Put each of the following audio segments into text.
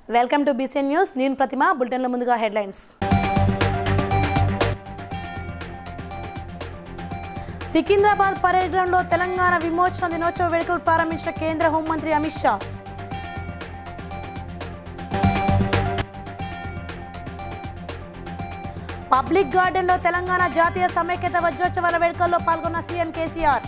Welcome to BCN news నేను ప్రతిమ బులెటిన్ల ముందుగా headlines Secunderabad పర్యటనలో తెలంగాణ విమోచన దినోత్సవ వేడుకలు ప్రారంభించిన కేంద్ర హోంమంత్రి అమిత్ షా పబ్లిక్ గార్డెన్లో తెలంగాణ జాతీయ సమైక్యత వజ్రోత్సవాల వేడుకల్లో పాల్గొన్న సీఎం కేసీఆర్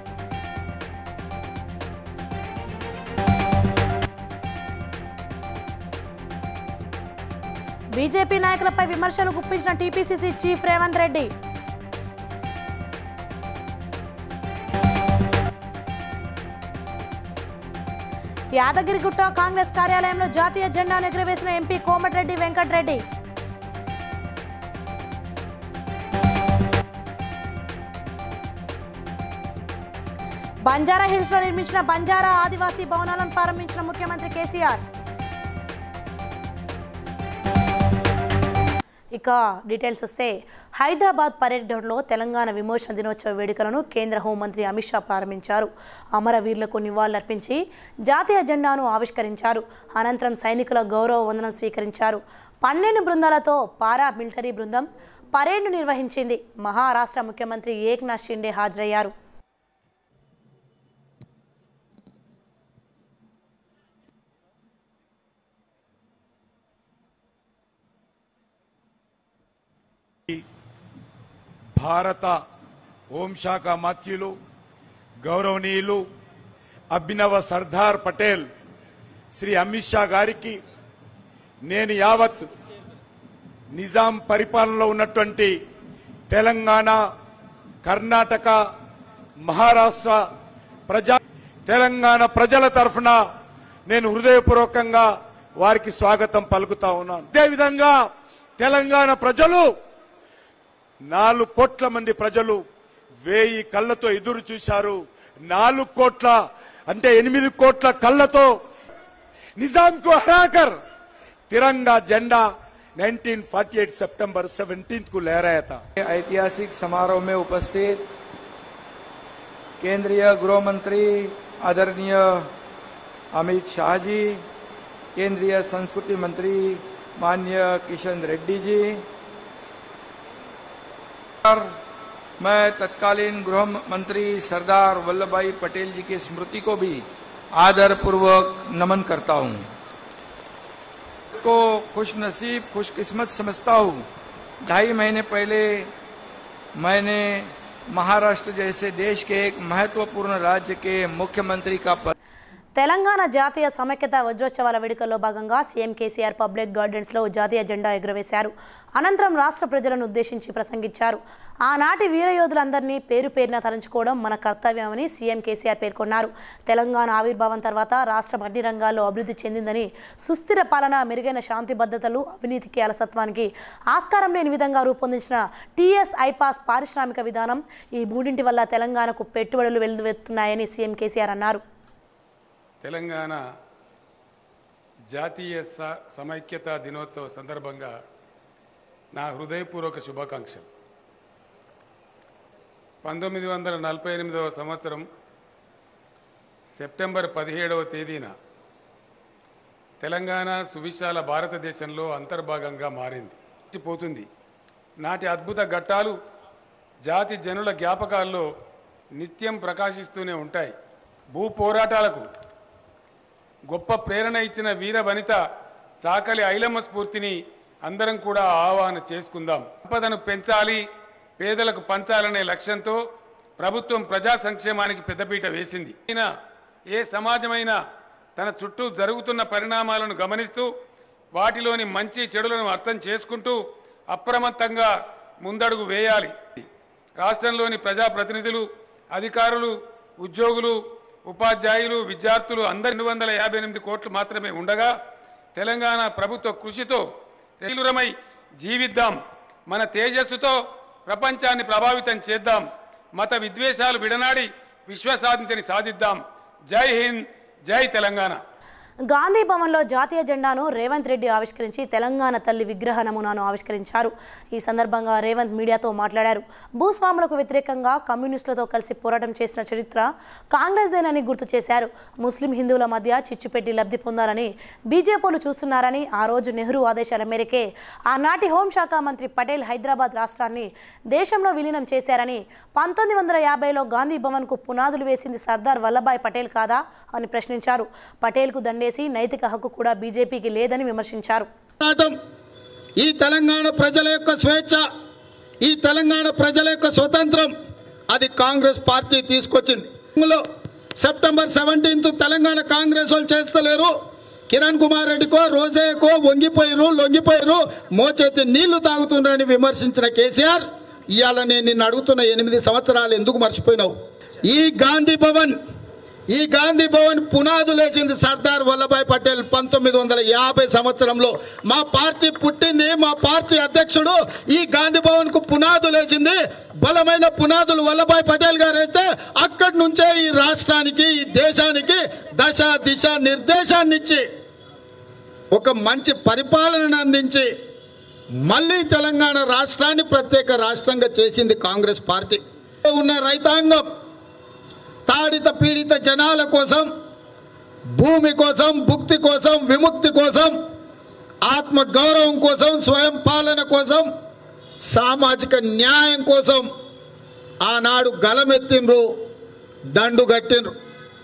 బీజేపీ నాయకులపై విమర్శలు గుప్పించిన టీపీసీసీ చీఫ్ రేవంత్ రెడ్డి యాదగిరిగుట్ట కాంగ్రెస్ కార్యాలయంలో జాతీయ జెండాను ఎగురవేసిన ఎంపీ కోమటిరెడ్డి వెంకటరెడ్డి బంజారా హిల్స్ లో నిర్మించిన బంజారా ఆదివాసీ భవనాలను ప్రారంభించిన ముఖ్యమంత్రి కేసీఆర్ ఇక డీటెయిల్స్ వస్తే హైదరాబాద్ పర్యటనలో తెలంగాణ విమోచన దినోత్సవ వేడుకలను కేంద్ర హోంమంత్రి అమిత్ షా ప్రారంభించారు అమరవీరులకు నివాళులర్పించి జాతీయ జెండాను ఆవిష్కరించారు అనంతరం సైనికుల గౌరవ వందనం స్వీకరించారు పన్నెండు బృందాలతో పారా మిలిటరీ బృందం పరేడ్ను నిర్వహించింది మహారాష్ట్ర ముఖ్యమంత్రి ఏక్నాథ్ షిండే హాజరయ్యారు భారత హోంశాఖ మంత్రులు గౌరవనీయులు అభినవ సర్దార్ పటేల్ శ్రీ అమిత్ షా గారికి నేను యావత్ నిజాం పరిపాలనలో ఉన్నటువంటి తెలంగాణ కర్ణాటక మహారాష్ట్ర ప్రజా తెలంగాణ ప్రజల తరఫున నేను హృదయపూర్వకంగా వారికి స్వాగతం పలుకుతా ఉన్నాను అదేవిధంగా తెలంగాణ ప్రజలు నాలుగు కోట్ల మంది ప్రజలు వేయి కళ్ళతో ఎదురు చూశారు నాలుగు కోట్ల అంటే ఎనిమిది కోట్ల కళ్ళతో నిజాం కు హరాకర్ తిరంగా జెండా 1948 सितंबर 17 को लहराया था ऐतिहासिक समारोह में उपस्थित केंद्रीय गृह मंत्री आदरणीय अमित शाह जी केंद्रीय संस्कृति मंत्री माननीय किशन रेड्डी जी और मैं तत्कालीन गृह मंत्री सरदार वल्लभ भाई पटेल जी की स्मृति को भी आदर पूर्वक नमन करता हूं को खुश नसीब खुशकिस्मत समझता हूँ ढाई महीने पहले मैंने महाराष्ट्र जैसे देश के एक महत्वपूर्ण राज्य के मुख्यमंत्री का पद తెలంగాణ జాతీయ సమైక్యత వజ్రోత్సవాల వేడుకల్లో భాగంగా సీఎం కేసీఆర్ పబ్లిక్ గార్డెన్స్ లో జాతీయ జెండా ఎగురవేశారు అనంతరం రాష్ట్ర ప్రజలను ఉద్దేశించి ప్రసంగించారు ఆనాటి వీరయోధులందరినీ పేరు పేరున తలంచుకోవడం మన కర్తవ్యమని సీఎం కేసీఆర్ పేర్కొన్నారు తెలంగాణ ఆవిర్భావం తర్వాత రాష్ట్రం అన్ని రంగాల్లో అభివృద్ధి చెందిందని సుస్థిర పాలన మెరుగైన శాంతి భద్రతలు అవినీతికి అలసత్వానికి ఆస్కారం లేని విధంగా రూపొందించిన టీఎస్ ఐపాస్ పారిశ్రామిక విధానం ఈ మూడింటి వల్ల తెలంగాణకు పెట్టుబడులు వెల్లువెత్తున్నాయని సీఎం కేసీఆర్ అన్నారు తెలంగాణ జాతీయ స సమైక్యత దినోత్సవ సందర్భంగా నా హృదయపూర్వక శుభాకాంక్షలు పంతొమ్మిది వందల నలభై ఎనిమిదవ సంవత్సరం సెప్టెంబర్ పదిహేడవ తేదీన తెలంగాణ సువిశాల భారతదేశంలో అంతర్భాగంగా మారింది పోతుంది నాటి అద్భుత ఘట్టాలు జాతి జనుల జ్ఞాపకాల్లో నిత్యం ప్రకాశిస్తూనే ఉంటాయి భూ పోరాటాలకు గొప్ప ప్రేరణ ఇచ్చిన వీర వనిత చాకలి ఐలమ్మ స్ఫూర్తిని అందరం కూడా ఆహ్వాన చేసుకుందాం సంపదను పెంచాలి పేదలకు పంచాలనే లక్ష్యంతో ప్రభుత్వం ప్రజా సంక్షేమానికి పెద్దపీట వేసింది అయినా ఏ సమాజమైనా తన చుట్టూ జరుగుతున్న పరిణామాలను గమనిస్తూ వాటిలోని మంచి చెడులను అర్థం చేసుకుంటూ అప్రమత్తంగా ముందడుగు వేయాలి రాష్ట్రంలోని ప్రజాప్రతినిధులు అధికారులు ఉద్యోగులు ఉపాధ్యాయులు విద్యార్థులు అందరి రెండు వందల యాభై ఎనిమిది కోట్లు మాత్రమే ఉండగా తెలంగాణ ప్రభుత్వ కృషితో రైలురమై జీవిద్దాం మన తేజస్సుతో ప్రపంచాన్ని ప్రభావితం చేద్దాం మత విద్వేషాలు విడనాడి విశ్వశాంతిని సాధిద్దాం జై హింద్ జై తెలంగాణ గాంధీ భవన్లో జాతీయ జెండాను రేవంత్ రెడ్డి ఆవిష్కరించి తెలంగాణ తల్లి విగ్రహ నమూనాను ఆవిష్కరించారు ఈ సందర్భంగా రేవంత్ మీడియాతో మాట్లాడారు భూస్వాములకు వ్యతిరేకంగా కమ్యూనిస్టులతో కలిసి పోరాటం చేసిన చరిత్ర కాంగ్రెస్దేనని గుర్తు చేశారు ముస్లిం హిందువుల మధ్య చిచ్చుపెట్టి లబ్ధి పొందాలని బీజేపీలు చూస్తున్నారని ఆ రోజు నెహ్రూ ఆదేశాల మేరకే ఆనాటి హోంశాఖ మంత్రి పటేల్ హైదరాబాద్ రాష్ట్రాన్ని దేశంలో విలీనం చేశారని పంతొమ్మిది వందల యాభైలో గాంధీ భవన్కు పునాదులు వేసింది సర్దార్ వల్లభాయ్ పటేల్ కాదా అని ప్రశ్నించారు పటేల్కు దండేసి నైతిక హక్కు కూడా బీజేపీకి లేదని విమర్శించారు పోరాటం ఈ తెలంగాణ ప్రజల యొక్క స్వేచ్ఛ ఈ తెలంగాణ ప్రజల యొక్క స్వతంత్రం అది కాంగ్రెస్ పార్టీ తీసుకొచ్చింది ఇందులో సెప్టెంబర్ సెవెంటీన్త్ తెలంగాణ కాంగ్రెస్ వాళ్ళు చేస్తలేరు కిరణ్ కుమార్ రెడ్డికో రోజేకో వంగిపోయారు లొంగిపోయారు మోచేతి నీళ్లు తాగుతున్నారని విమర్శించిన కేసీఆర్ ఇవాళ నేను నిన్ను అడుగుతున్న ఎనిమిది సంవత్సరాలు ఎందుకు మర్చిపోయినావు ఈ గాంధీ భవన్ ఈ గాంధీ భవన్ పునాదులేసింది సర్దార్ వల్లభాయ్ పటేల్ పంతొమ్మిది వందల యాభై సంవత్సరంలో మా పార్టీ పుట్టింది మా పార్టీ అధ్యక్షుడు ఈ గాంధీ భవన్ కు పునాదులేసింది బలమైన పునాదులు వల్లభాయ్ పటేల్ గారు వేస్తే అక్కడి నుంచే ఈ రాష్ట్రానికి ఈ దేశానికి దశ దిశ నిర్దేశాన్ని ఇచ్చి ఒక మంచి పరిపాలనను అందించి మళ్ళీ తెలంగాణ రాష్ట్రాన్ని ప్రత్యేక రాష్ట్రంగా చేసింది కాంగ్రెస్ పార్టీ ఉన్న రైతాంగం తాడిత పీడిత జనాల కోసం భూమి కోసం భుక్తి కోసం విముక్తి కోసం ఆత్మ గౌరవం కోసం స్వయం పాలన కోసం సామాజిక న్యాయం కోసం ఆనాడు గలమెత్తిండ్రు దండు గట్టిండ్రు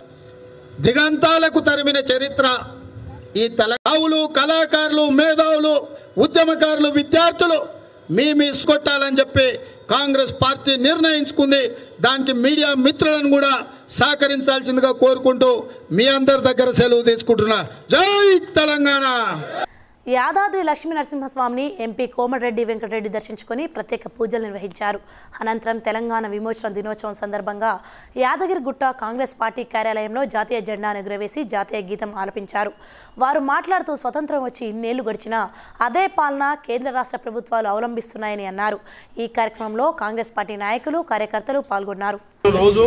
దిగంతాలకు తరిమిన చరిత్ర ఈ తెలంగాణలు కళాకారులు మేధావులు ఉద్యమకారులు విద్యార్థులు మీ మిస్ కొట్టాలని చెప్పి కాంగ్రెస్ పార్టీ నిర్ణయించుకుంది దానికి మీడియా మిత్రులను కూడా సహకరించాల్సిందిగా కోరుకుంటూ మీ అందరి దగ్గర సెలవు తీసుకుంటున్నా జై తెలంగాణ యాదాద్రి లక్ష్మీ నరసింహస్వామిని ఎంపీ కోమటిరెడ్డి వెంకటరెడ్డి దర్శించుకొని ప్రత్యేక పూజలు నిర్వహించారు అనంతరం తెలంగాణ విమోచన దినోత్సవం సందర్భంగా యాదగిరిగుట్ట కాంగ్రెస్ పార్టీ కార్యాలయంలో జాతీయ జెండాను ఎగురవేసి జాతీయ గీతం ఆలపించారు వారు మాట్లాడుతూ స్వతంత్రం వచ్చి ఇన్నేళ్లు గడిచినా అదే పాలన కేంద్ర రాష్ట్ర ప్రభుత్వాలు అవలంబిస్తున్నాయని అన్నారు ఈ కార్యక్రమంలో కాంగ్రెస్ పార్టీ నాయకులు కార్యకర్తలు పాల్గొన్నారు రోజు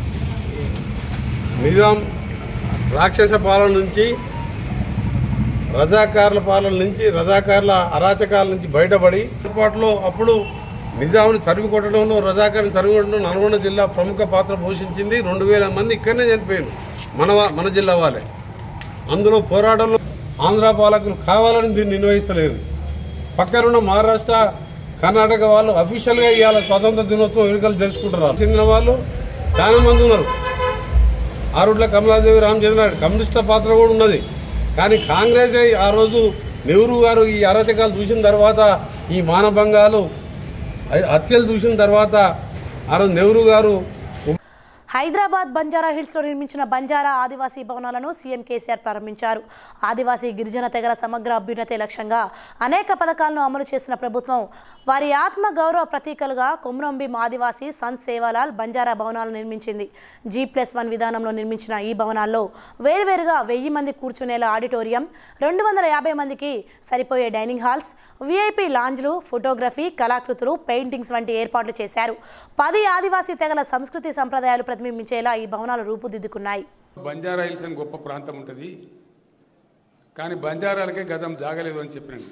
నిజాం రాక్షస పాలన నుంచి రజాకార్ల పాలన నుంచి రజాకార్ల అరాచకాల నుంచి బయటపడి ఏర్పాటులో అప్పుడు నిజాంని తరిమి కొట్టడంలో రజాకార్ని తరిమి కొట్టడంలో నల్గొండ జిల్లా ప్రముఖ పాత్ర పోషించింది రెండు వేల మంది ఇక్కడనే చనిపోయారు మన వా- మన జిల్లా వాళ్ళే అందులో పోరాటంలో ఆంధ్ర పాలకులు కావాలని దీన్ని నిర్వహిస్తలేదు పక్కనున్న మహారాష్ట్ర కర్ణాటక వాళ్ళు అఫీషియల్గా ఇవాళ స్వాతంత్ర దినోత్సవం వేడుకలు తెలుసుకుంటారు చెందిన వాళ్ళు చాలా మంది ఉన్నారు ఆరుట్ల కమలాదేవి రామచంద్ర కమ్యూనిస్టుల పాత్ర కూడా ఉన్నది కానీ కాంగ్రెస్ ఆ రోజు నెహ్రూ గారు ఈ అరాచకాలు చూసిన తర్వాత ఈ మానభంగాలు హత్యలు చూసిన తర్వాత ఆ రోజు నెహ్రూ గారు హైదరాబాద్ బంజారా హిల్స్లో నిర్మించిన బంజారా ఆదివాసీ భవనాలను సీఎం కేసీఆర్ ప్రారంభించారు ఆదివాసీ గిరిజన తెగల సమగ్ర అభ్యున్నతే లక్ష్యంగా అనేక పథకాలను అమలు చేస్తున్న ప్రభుత్వం వారి ఆత్మ గౌరవ ప్రతీకలుగా కొమ్రంభీం ఆదివాసీ సంత్ సేవాలాల్ బంజారా భవనాలను నిర్మించింది జీ ప్లస్ వన్ విధానంలో నిర్మించిన ఈ భవనాల్లో వేరువేరుగా వెయ్యి మంది కూర్చునేలా ఆడిటోరియం రెండు వందల యాభై మందికి సరిపోయే డైనింగ్ హాల్స్ విఐపి లాంజ్లు ఫోటోగ్రఫీ కళాకృతులు పెయింటింగ్స్ వంటి ఏర్పాట్లు చేశారు పది ఆదివాసీ తెగల సంస్కృతి సంప్రదాయాలు ప్రతిబింబించేలా ఈ భవనాలు రూపుదిద్దుకున్నాయి బంజారా హిల్స్ అని గొప్ప ప్రాంతం ఉంటుంది కానీ బంజారాలకే గతం జాగలేదు అని చెప్పినాను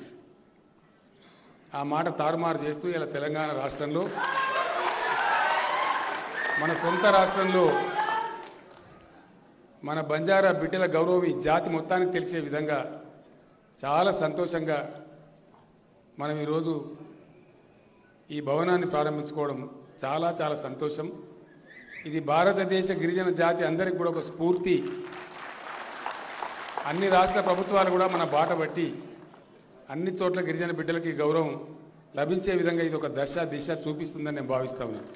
ఆ మాట తారుమారు చేస్తూ ఇలా తెలంగాణ రాష్ట్రంలో మన సొంత రాష్ట్రంలో మన బంజారా బిడ్డల గౌరవం ఈ జాతి మొత్తానికి తెలిసే విధంగా చాలా సంతోషంగా మనం ఈరోజు ఈ భవనాన్ని ప్రారంభించుకోవడం చాలా చాలా సంతోషం ఇది భారతదేశ గిరిజన జాతి అందరికి కూడా ఒక స్ఫూర్తి అన్ని రాష్ట్ర ప్రభుత్వాలు కూడా మన బాట పట్టి అన్ని చోట్ల గిరిజన బిడ్డలకి గౌరవం లభించే విధంగా ఇది ఒక దశ దిశ చూపిస్తుందని నేను భావిస్తా ఉన్నాను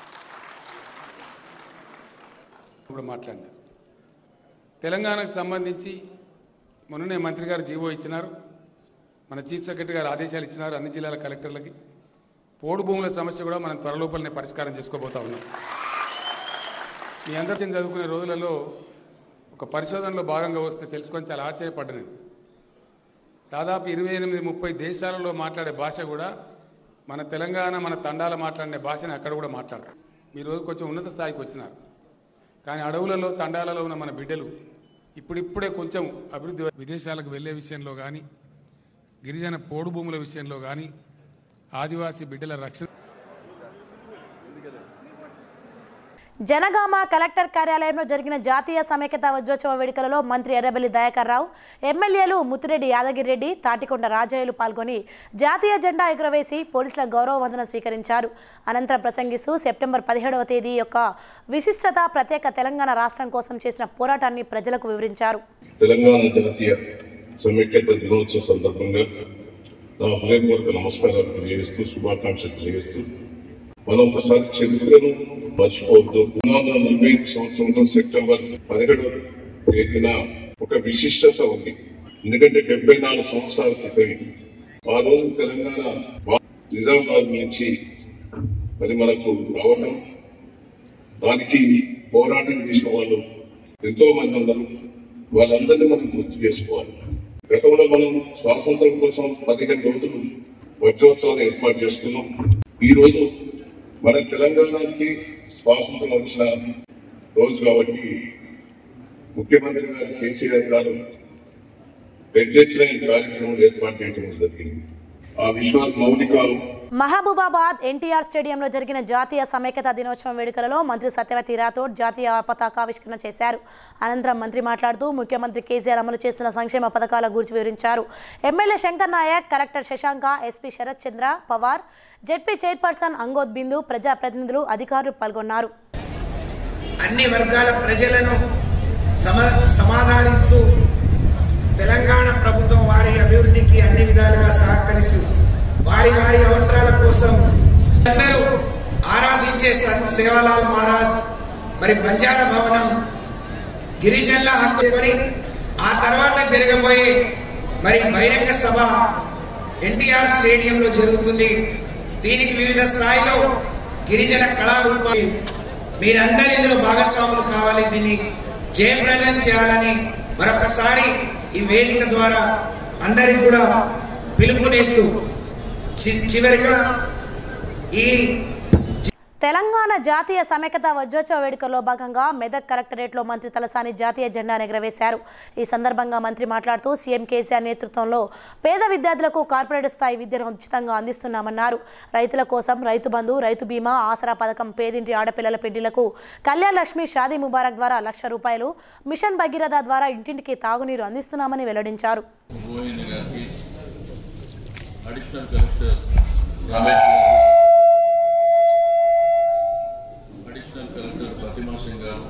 ఇప్పుడు మాట్లాడినారు తెలంగాణకు సంబంధించి మొన్ననే మంత్రి గారు జీవో ఇచ్చినారు మన చీఫ్ సెక్రటరీ గారు ఆదేశాలు ఇచ్చినారు అన్ని జిల్లాల కలెక్టర్లకి పోడు భూముల సమస్య కూడా మనం త్వరలోపలనే పరిష్కారం చేసుకోబోతా ఉన్నాం మీ అందరికీ చదువుకునే రోజులలో ఒక పరిశోధనలో భాగంగా వస్తే తెలుసుకొని చాలా ఆశ్చర్యపడ్డాను దాదాపు ఇరవై ఎనిమిది ముప్పై దేశాలలో మాట్లాడే భాష కూడా మన తెలంగాణ మన తండాల మాట్లాడే భాషని అక్కడ కూడా మాట్లాడతారు మీరు రోజు కొంచెం ఉన్నత స్థాయికి వచ్చినారు కానీ అడవులలో తండాలలో ఉన్న మన బిడ్డలు ఇప్పుడిప్పుడే కొంచెం అభివృద్ధి విదేశాలకు వెళ్ళే విషయంలో కానీ గిరిజన పోడు భూముల విషయంలో కానీ ఆదివాసీ బిడ్డల రక్షణ జనగామ కలెక్టర్ కార్యాలయంలో జరిగిన జాతీయ సమైక్యత వజ్రోత్సవ వేడుకలలో మంత్రి ఎర్రబెల్లి దయాకర్ రావు ఎమ్మెల్యేలు ముత్తిరెడ్డి యాదగిరెడ్డి తాటికొండ రాజయ్యలు పాల్గొని జాతీయ జెండా ఎగురవేసి పోలీసుల గౌరవ వందనం స్వీకరించారు అనంతరం ప్రసంగిస్తూ సెప్టెంబర్ పదిహేడవ తేదీ యొక్క విశిష్టత ప్రత్యేక తెలంగాణ రాష్ట్రం కోసం చేసిన పోరాటాన్ని ప్రజలకు వివరించారు తెలంగాణ జాతీయ సమైక్యత దినోత్సవ సందర్భంగా నా హృదయపూర్వక నమస్కారాలు తెలియజేస్తూ శుభాకాంక్షలు తెలియజేస్తూ మనం ఒకసారి చరిత్రను మర్చిపోవద్దు రెండు వందల నలభై ఐదు సంవత్సరంలో సెప్టెంబర్ పదిహేడవ తేదీన ఒక విశిష్టత ఉంది ఎందుకంటే డెబ్బై నాలుగు సంవత్సరాల క్రితం ఆ రోజు తెలంగాణ నిజామాబాద్ నుంచి అది మనకు రావడం దానికి పోరాటం చేసిన వాళ్ళు ఎంతో మంది ఉన్నారు వాళ్ళందరినీ మనం గుర్తు చేసుకోవాలి గతంలో మనం స్వాతంత్రం కోసం పదిహేను రోజులు వజ్రోత్సవాలు ఏర్పాటు చేసుకున్నాం ఈ రోజు మన తెలంగాణకి స్వాతంత్రం వచ్చిన రోజు కాబట్టి ముఖ్యమంత్రి గారు కేసీఆర్ గారు పెద్ద ఎత్తున ఈ కార్యక్రమం ఏర్పాటు చేయడం జరిగింది ఆ విశ్వాస్ మౌలిక మహబూబాబాద్ ఎన్టీఆర్ స్టేడియంలో జరిగిన జాతీయ సమైక్యత దినోత్సవం వేడుకలలో మంత్రి సత్యవతి రాథోడ్ జాతీయ పతాకావిష్కరణ చేశారు అనంతరం మంత్రి మాట్లాడుతూ ముఖ్యమంత్రి కేసీఆర్ అమలు చేస్తున్న సంక్షేమ పథకాల గురించి వివరించారు MLA Shankar Naik collector Shashanka SP Sharath Chandra Pawar ZP chairperson Angoth Bindu ప్రజాప్రతినిధులు అధికారులు పాల్గొన్నారు అన్ని వర్గాల ప్రజలను సమ సమాధానిస్తూ తెలంగాణ ప్రభుత్వం వారి అభివృద్ధికి అన్ని విధాలుగా సహకరిస్తూ వారి వారి అవసరాల కోసం అందరూ ఆరాధించే సంత్ సేవాలాల్ మహారాజ్ మరి బంజారా భవనం గిరిజనుల హక్కుని ఆ తర్వాత జరగబోయే మరి బహిరంగ సభ ఎన్టీఆర్ స్టేడియంలో జరుగుతుంది దీనికి వివిధ స్థాయిలో గిరిజన కళారూపాలు మీరందరూ ఇందులో భాగస్వాములు కావాలి దీన్ని జయప్రదం చేయాలని మరొకసారి ఈ వేదిక ద్వారా అందరికి కూడా పిలుపునిస్తూ చి- చివరిగా ఈ తెలంగాణ జాతీయ సమైక్యత వజ్రోత్సవ వేడుకల్లో భాగంగా మెదక్ కలెక్టరేట్లో మంత్రి తలసాని జాతీయ జెండాను ఎగరవేశారు ఈ సందర్భంగా మంత్రి మాట్లాడుతూ సీఎం కేసీఆర్ నేతృత్వంలో పేద విద్యార్థులకు కార్పొరేట్ స్థాయి విద్యను ఉచితంగా అందిస్తున్నామన్నారు రైతుల కోసం రైతు బంధు రైతు బీమా ఆసరా పథకం పేదింటి ఆడపిల్లల పెళ్లిలకు కళ్యాణ్ లక్ష్మి షాదీ ముబారక్ ద్వారా లక్ష రూపాయలు మిషన్ భగీరథ ద్వారా ఇంటింటికి తాగునీరు అందిస్తున్నామని వెల్లడించారు రోహిణి గారికి అడిషనల్ కలెక్టర్ రమేష్ గారు additional collector Pratima Singh garu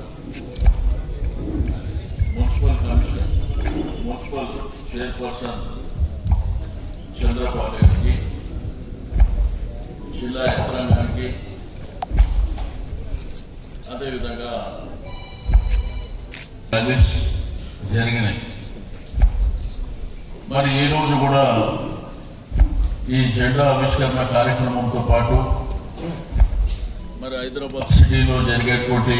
municipal commission municipal chairperson Chandrababu గారికి జిల్లా యంత్రాంగానికి అదేవిధంగా ర్యాలీస్ జరిగినాయి మరి ఈ రోజు కూడా ఈ జెండా ఆవిష్కరణ కార్యక్రమంతో పాటు మరి హైదరాబాద్ సిటీలో జరిగేటువంటి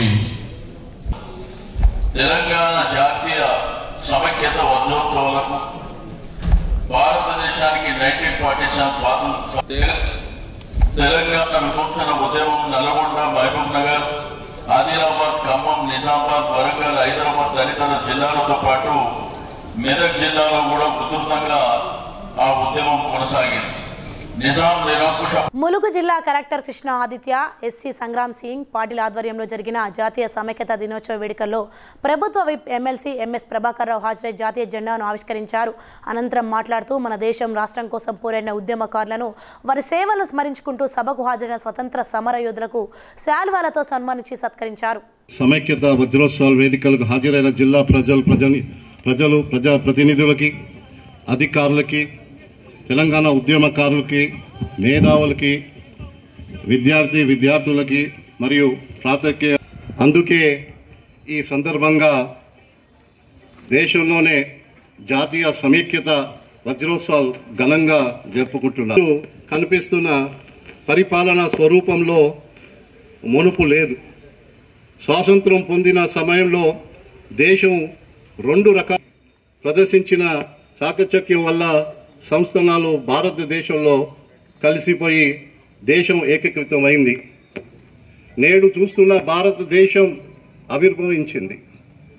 తెలంగాణ జాతీయ సమైక్యత వజ్రోత్సవాలకు భారతదేశానికి నైన్టీన్ ఫార్టీ సెవెన్ స్వాతంత్ర తె- తెలంగాణ విమోచన ఉద్యమం నల్గొండ మహబూబ్ నగర్ ఆదిలాబాద్ ఖమ్మం నిజామాబాద్ వరంగల్ హైదరాబాద్ తదితర జిల్లాలతో పాటు మెదక్ జిల్లాలో కూడా ఉధృతంగా ఆ ఉద్యమం కొనసాగింది నిజాం నిరంకుశ ములుగు జిల్లా కలెక్టర్ కృష్ణ ఆదిత్య ఎస్సీ సంగ్రామ్ సింగ్ పాటిల్ ఆధ్వర్యంలో జరిగిన జాతీయ సమైక్యత దినోత్సవ వేడుకల్లో ప్రభుత్వ whip MLC MS Prabhakar Rao హాజరై జాతీయ జెండాను ఆవిష్కరించారు అనంతరం మాట్లాడుతూ మన దేశం రాష్ట్రం కోసం పోరాడిన ఉద్యమకారులను వారి సేవలను స్మరించుకుంటూ సభకు హాజరైన స్వతంత్ర సమర యోధులకు శాల్వాలతో సన్మానించి సత్కరించారు సమైక్యత వజ్రోత్సవాల వేదికలకు హాజరైన జిల్లా ప్రజలు ప్రజని ప్రజలు ప్రజాప్రతినిధులకి అధికారులకి తెలంగాణ ఉద్యమకారులకి మేధావులకి విద్యార్థి విద్యార్థులకి మరియు ప్రాతక్య అందుకే ఈ సందర్భంగా దేశంలోనే జాతీయ సమైక్యత వజ్రోత్సవాలు ఘనంగా జరుపుకుంటున్నారు కనిపిస్తున్న పరిపాలనా స్వరూపంలో మునుపు లేదు స్వాతంత్రం పొందిన సమయంలో దేశం రెండు రకాల ప్రదర్శించిన చాకచక్యం వల్ల సంస్థానాలు భారతదేశంలో కలిసిపోయి దేశం ఏకీకృతమైంది నేడు చూస్తున్న భారతదేశం ఆవిర్భవించింది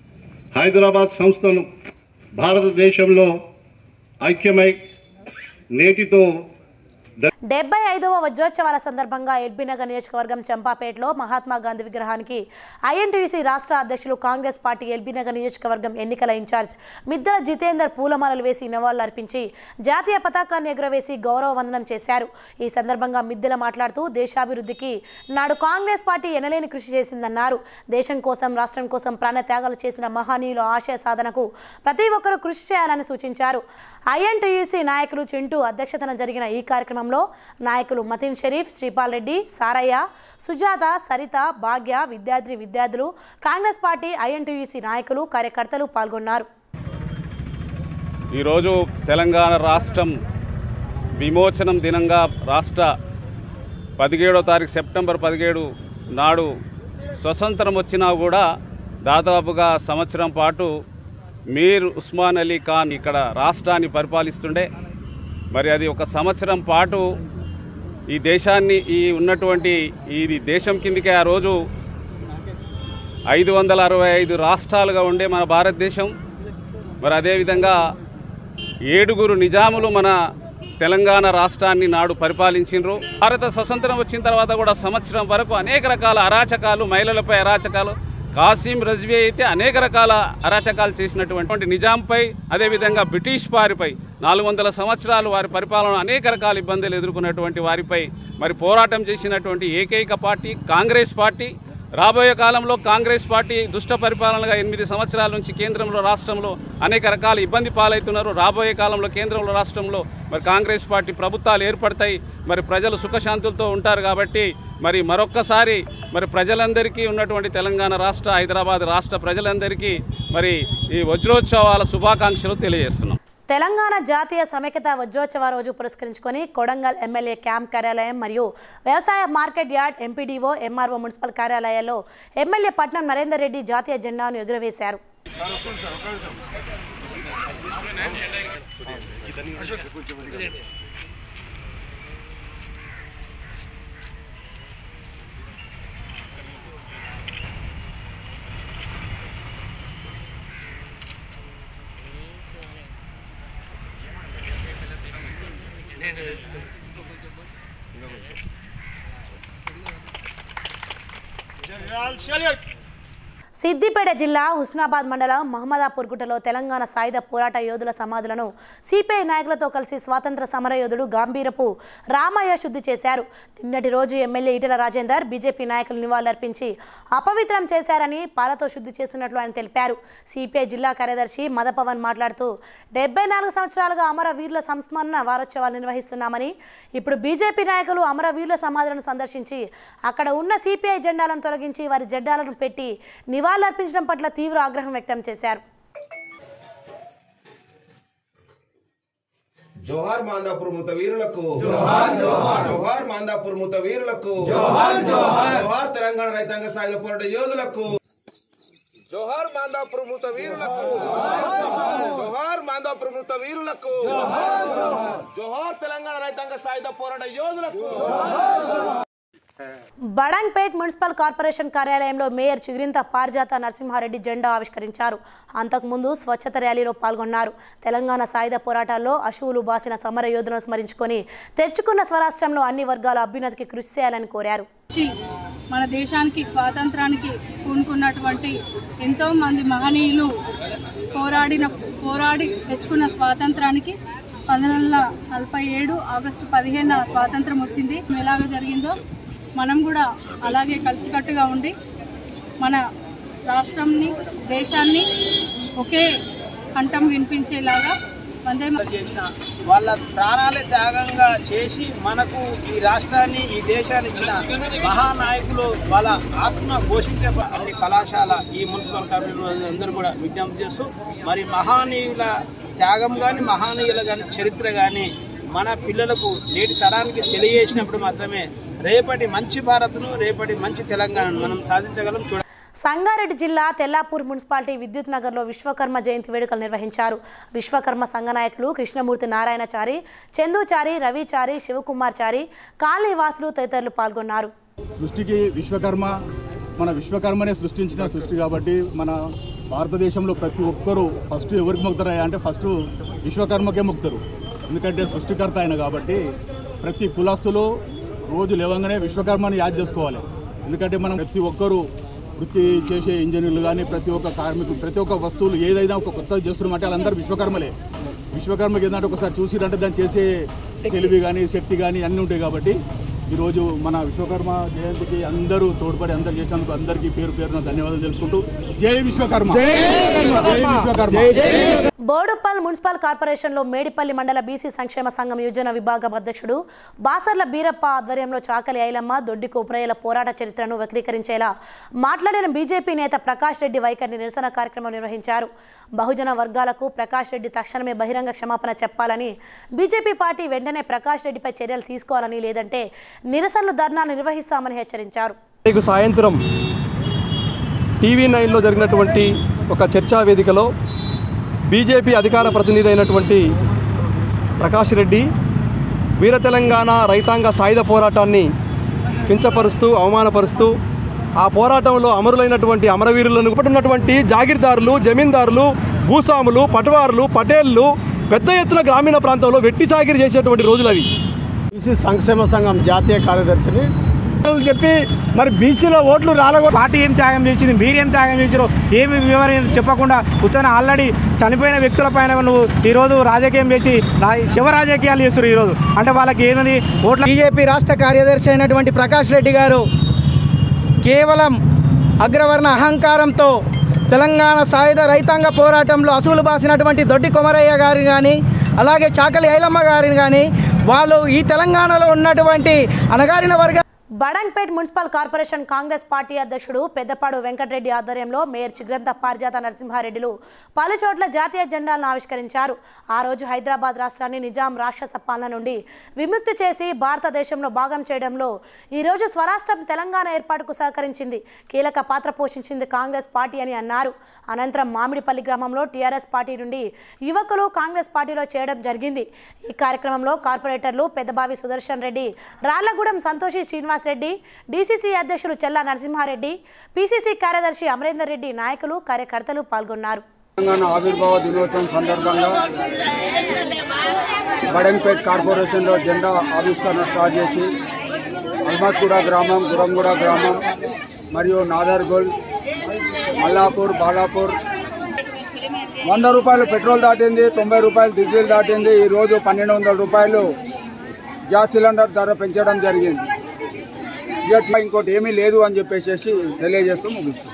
హైదరాబాద్ సంస్థను భారతదేశంలో ఐక్యమై నేటితో డెబ్బై ఐదవ వజ్రోత్సవాల సందర్భంగా ఎల్బీనగర్ నియోజకవర్గం చంపాపేటలో మహాత్మా గాంధీ విగ్రహానికి ఐఎన్టీయూసీ రాష్ట్ర అధ్యక్షులు కాంగ్రెస్ పార్టీ ఎల్బీనగర్ నియోజకవర్గం ఎన్నికల ఇన్ఛార్జ్ మిద్దల జితేందర్ పూలమాలలు వేసి నివాళులర్పించి జాతీయ పతాకాన్ని ఎగురవేసి గౌరవ వందనం చేశారు ఈ సందర్భంగా మిద్దెల మాట్లాడుతూ దేశాభివృద్ధికి నాడు కాంగ్రెస్ పార్టీ ఎనలేని కృషి చేసిందన్నారు దేశం కోసం రాష్ట్రం కోసం ప్రాణత్యాగాలు చేసిన మహనీయుల ఆశయ సాధనకు ప్రతి ఒక్కరూ కృషి చేయాలని సూచించారు ఐఎన్టీయూసీ నాయకులు చింటూ అధ్యక్షతన జరిగిన ఈ కార్యక్రమంలో నాయకులు మతిన్ షరీఫ్ శ్రీపాల్ రెడ్డి సారయ్య సుజాత సరిత భాగ్య విద్యార్థి విద్యార్థులు కాంగ్రెస్ పార్టీ ఐఎన్టీయూసీ నాయకులు కార్యకర్తలు పాల్గొన్నారు ఈరోజు తెలంగాణ రాష్ట్రం విమోచనం దినంగా రాష్ట్ర పదిహేడో తారీఖు సెప్టెంబర్ పదిహేడు నాడు స్వతంత్రం వచ్చినా కూడా దాదాపుగా సంవత్సరం పాటు మీర్ ఉస్మాన్ అలీ ఖాన్ ఇక్కడ రాష్ట్రాన్ని పరిపాలిస్తుండే మరి అది ఒక సంవత్సరం పాటు ఈ దేశాన్ని ఈ ఉన్నటువంటి ఇది దేశం కిందికే ఆ రోజు ఐదు వందల అరవై ఐదు రాష్ట్రాలుగా ఉండే మన భారతదేశం మరి అదేవిధంగా ఏడుగురు నిజాములు మన తెలంగాణ రాష్ట్రాన్ని నాడు పరిపాలించిండ్రు భారత స్వతంత్రం వచ్చిన తర్వాత కూడా సంవత్సరం వరకు అనేక రకాల అరాచకాలు మహిళలపై అరాచకాలు కాసిం రజ్వీ అయితే అనేక రకాల అరాచకాలు చేసినటువంటి నిజాంపై అదేవిధంగా బ్రిటిష్ వారిపై నాలుగు వందల సంవత్సరాలు వారి పరిపాలన అనేక రకాల ఇబ్బందులు ఎదుర్కొన్నటువంటి వారిపై మరి పోరాటం చేసినటువంటి ఏకైక పార్టీ కాంగ్రెస్ పార్టీ రాబోయే కాలంలో కాంగ్రెస్ పార్టీ దుష్ట పరిపాలనగా ఎనిమిది సంవత్సరాల నుంచి కేంద్రంలో రాష్ట్రంలో అనేక రకాల ఇబ్బంది పాలవుతున్నారు రాబోయే కాలంలో కేంద్రంలో రాష్ట్రంలో మరి కాంగ్రెస్ పార్టీ ప్రభుత్వాలు ఏర్పడతాయి మరి ప్రజలు సుఖశాంతులతో ఉంటారు కాబట్టి మరి మరొక్కసారి మరి ప్రజలందరికీ ఉన్నటువంటి తెలంగాణ రాష్ట్ర హైదరాబాద్ రాష్ట్ర ప్రజలందరికీ మరి ఈ వజ్రోత్సవాల శుభాకాంక్షలు తెలియజేస్తున్నాం తెలంగాణ జాతీయ సమైక్యత వజ్రోత్సవ రోజు పురస్కరించుకొని కొడంగల్ ఎమ్మెల్యే క్యాంప్ కార్యాలయం మరియు వ్యవసాయ market yard MPDO MRO municipal కార్యాలయాల్లో ఎమ్మెల్యే పట్నం నరేందర్ రెడ్డి జాతీయ జెండాను ఎగురవేశారు సిద్దిపేట జిల్లా హుస్నాబాద్ మండలం మహమ్మదాపూర్ గుట్టలో తెలంగాణ సాయుధ పోరాట యోధుల సమాధులను సిపిఐ నాయకులతో కలిసి స్వాతంత్ర సమరయోధుడు గాంభీరపు రామయ్య శుద్ధి చేశారు నిన్నటి రోజు ఎమ్మెల్యే ఈటల రాజేందర్ బీజేపీ నాయకులు నివాళులర్పించి అపవిత్రం చేశారని పాలతో శుద్ధి చేస్తున్నట్లు ఆయన తెలిపారు సిపిఐ జిల్లా కార్యదర్శి మదపవన్ మాట్లాడుతూ డెబ్బై నాలుగు సంవత్సరాలుగా అమరవీరుల సంస్మరణ వారోత్సవాలు నిర్వహిస్తున్నామని ఇప్పుడు బీజేపీ నాయకులు అమరవీరుల సమాధులను సందర్శించి అక్కడ ఉన్న సిపిఐ జెండాలను తొలగించి వారి జెండాలను పెట్టి నివాళులర్పించడం పట్ల తీవ్ర ఆగ్రహం వ్యక్తం చేశారు జోహార్ మాందాపూర్ మృత వీరులకు జోహార్ జోహార్ జోహార్ మాందాపూర్ మృత వీరులకు జోహార్ జోహార్ జోహార్ తెలంగాణ రైతాంగ సాయుధ పోరాట యోధులకు జోహార్ మాందాపూర్ మృత వీరులకు జోహార్ మాందాపూర్ మృత వీరులకు జోహార్ తెలంగాణ రైతాంగ సాయుధ పోరాట యోధులకు బడంగ్పేట్ మున్సిపల్ కార్పొరేషన్ కార్యాలయంలో మేయర్ చిగురింత పారిజాత నరసింహారెడ్డి జెండా ఆవిష్కరించారు అంతకుముందు స్వచ్ఛత ర్యాలీలో పాల్గొన్నారు తెలంగాణ సాయుధ పోరాటాల్లో అశువులు బాసిన సమర యోధులను స్మరించుకొని తెచ్చుకున్న స్వరాష్ట్రంలో అన్ని వర్గాల అభ్యున్నతికి కృషి చేయాలని కోరారు వచ్చి మన దేశానికి స్వాతంత్రానికి పూనుకున్నటువంటి ఎంతో మంది మహనీయులు పోరాడిన పోరాడి తెచ్చుకున్న స్వాతంత్రానికి పంతొమ్మిది వందల నలభై ఏడు ఆగస్టు పదిహేన స్వాతంత్రం వచ్చింది ఎలాగ జరిగిందో మనం కూడా అలాగే కలిసికట్టుగా ఉండి మన రాష్ట్రంని దేశాన్ని ఒకే కంఠం వినిపించేలాగా వందే మా- చేసిన వాళ్ళ ప్రాణాలే త్యాగంగా చేసి మనకు ఈ రాష్ట్రాన్ని ఈ దేశాన్ని ఇచ్చిన మహానాయకులు వాళ్ళ ఆత్మ ఘోషించే అన్ని కళాశాల ఈ మున్సిపల్ కార్పొరేషన్ అందరూ కూడా విజ్ఞప్తి చేస్తూ మరి మహానీయుల త్యాగం కానీ మహానీయుల కానీ చరిత్ర కానీ మన పిల్లలకు నేటి తరానికి తెలియజేసినప్పుడు మాత్రమే రేపటి మంచి భారత్ను రేపటి మంచి తెలంగాణను మనం సాధించగలం చూడ సంగారెడ్డి జిల్లా తెల్లాపూర్ మున్సిపాలిటీ విద్యుత్ నగర్లో విశ్వకర్మ జయంతి వేడుకలు నిర్వహించారు విశ్వకర్మ సంఘ నాయకులు కృష్ణమూర్తి నారాయణచారి చందుచారి రవిచారి శివకుమార్ చారి కాలనీ వాసులు తదితరులు పాల్గొన్నారు సృష్టికి విశ్వకర్మ మన విశ్వకర్మనే సృష్టించిన సృష్టి కాబట్టి మన భారతదేశంలో ప్రతి ఒక్కరూ ఫస్ట్ ఎవరికి మొక్కుతారా అంటే ఫస్ట్ విశ్వకర్మకే మొక్కుతారు ఎందుకంటే సృష్టికర్త ఆయన కాబట్టి ప్రతి కులస్తులు రోజు లేవంగానే విశ్వకర్మని యాద్ చేసుకోవాలి ఎందుకంటే మనం ప్రతి ఒక్కరూ వృత్తి చేసే ఇంజనీర్లు కానీ ప్రతి ఒక్క కార్మికులు ప్రతి ఒక్క వస్తువులు ఏదైనా ఒక కొత్తగా చేస్తున్నామంటే వాళ్ళందరూ విశ్వకర్మలే విశ్వకర్మకి ఏంటంటే ఒకసారి చూసిరంటే దాన్ని చేసే తెలివి కానీ శక్తి కానీ అన్నీ ఉంటాయి కాబట్టి ఈరోజు మన విశ్వకర్మ జయంతికి అందరూ తోడ్పడి అందరు చేసినందుకు అందరికీ పేరు పేరున ధన్యవాదాలు తెలుపుకుంటూ జై విశ్వకర్మ జై విశ్వకర్మ బోడుప్పల్ మున్సిపల్ కార్పొరేషన్లో మేడిపల్లి మండల బీసీ సంక్షేమ సంఘం యువజన విభాగం అధ్యక్షుడు బాసర్ల బీరప్ప ఆధ్వర్యంలో చాకలి ఐలమ్మ దొడ్డి కోపురయ్యల పోరాట చరిత్రను వక్రీకరించేలా మాట్లాడిన బీజేపీ నేత ప్రకాష్ రెడ్డి వైఖరిని నిరసన కార్యక్రమం నిర్వహించారు బహుజన వర్గాలకు ప్రకాష్ రెడ్డి తక్షణమే బహిరంగ క్షమాపణ చెప్పాలని బీజేపీ పార్టీ వెంటనే ప్రకాష్ రెడ్డిపై చర్యలు తీసుకోవాలని లేదంటే నిరసనలు ధర్నాలు నిర్వహిస్తామని హెచ్చరించారు రేపు సాయంత్రం టీవీ నైన్లో జరిగినటువంటి ఒక చర్చా వేదికలో బీజేపీ అధికార ప్రతినిధి అయినటువంటి ప్రకాష్ రెడ్డి వీర తెలంగాణ రైతాంగ సాయుధ పోరాటాన్ని కించపరుస్తూ అవమానపరుస్తూ ఆ పోరాటంలో అమరులైనటువంటి అమరవీరులను ఉన్నటువంటి జాగీర్దారులు జమీందారులు భూస్వాములు పటవారులు పటేళ్లు పెద్ద ఎత్తున గ్రామీణ ప్రాంతంలో వెట్టి చాకిరి చేసేటువంటి రోజులు అవి బీసీ సంక్షేమ సంఘం జాతీయ కార్యదర్శిని చెప్పి మరి బీసీలో ఓట్లు రాలగొ పార్టీ ఏం త్యాగం చేసింది మీరేం త్యాగం చేసారో ఏమి వివరణ చెప్పకుండా కూర్చొని ఆల్రెడీ చనిపోయిన వ్యక్తుల పైన నువ్వు ఈరోజు రాజకీయం చేసి రా- శివ రాజకీయాలు చేస్తారు ఈరోజు అంటే వాళ్ళకి ఏమది ఓట్ల బీజేపీ రాష్ట్ర కార్యదర్శి అయినటువంటి ప్రకాష్ రెడ్డి గారు కేవలం అగ్రవర్ణ అహంకారంతో తెలంగాణ సాయుధ రైతాంగ పోరాటంలో అసూలు బాసినటువంటి దొడ్డి కొమరయ్య గారిని కానీ అలాగే చాకలి ఐలమ్మ గారిని కానీ వాళ్ళు ఈ తెలంగాణలో ఉన్నటువంటి అణగారిన వర్గ Badangpet municipal corporation Congress party అధ్యక్షుడు పెద్దపాడు వెంకటరెడ్డి ఆధ్వర్యంలో మేయర్ చిగ్రంత పారిజాత నరసింహారెడ్డిలు పలు చోట్ల జాతీయ జెండాలను ఆవిష్కరించారు ఆ రోజు హైదరాబాద్ రాష్ట్రాన్ని నిజాం రాక్షస పాలన నుండి విముక్తి చేసి భారతదేశంలో భాగం చేయడంలో ఈరోజు స్వరాష్ట్రం తెలంగాణ ఏర్పాటుకు సహకరించింది కీలక పాత్ర పోషించింది కాంగ్రెస్ పార్టీ అని అన్నారు అనంతరం మామిడిపల్లి గ్రామంలో టీఆర్ఎస్ పార్టీ నుండి యువకులు కాంగ్రెస్ పార్టీలో చేయడం జరిగింది ఈ కార్యక్రమంలో కార్పొరేటర్లు పెద్దబావి సుదర్శన్ రెడ్డి రాళ్లగూడెం సంతోషి శ్రీనివాస్ రెడ్డి డీసీసీ అధ్యక్షులు చెల్లా నరసింహారెడ్డి పీసీసీ కార్యదర్శి అమరేందర్ రెడ్డి నాయకులు కార్యకర్తలు పాల్గొన్నారు తెలంగాణ ఆవిర్భావ దినోత్సవం సందర్భంగా బడంగ్పేట్ కార్పొరేషన్లో జెండా ఆవిష్కరణ స్టార్ట్ చేసి అల్మాస్గూడ గ్రామం గురంగూడ గ్రామం మరియు నాదర్గోల్ మల్లాపూర్ బాలాపూర్ వంద రూపాయలు పెట్రోల్ దాటింది తొంభై రూపాయలు డీజిల్ దాటింది ఈరోజు పన్నెండు వందల రూపాయలు గ్యాస్ సిలిండర్ ధర పెంచడం జరిగింది ఇట్లా ఇంకోటి ఏమీ లేదు అని చెప్పేసి తెలియజేస్తూ ముగిస్తుంది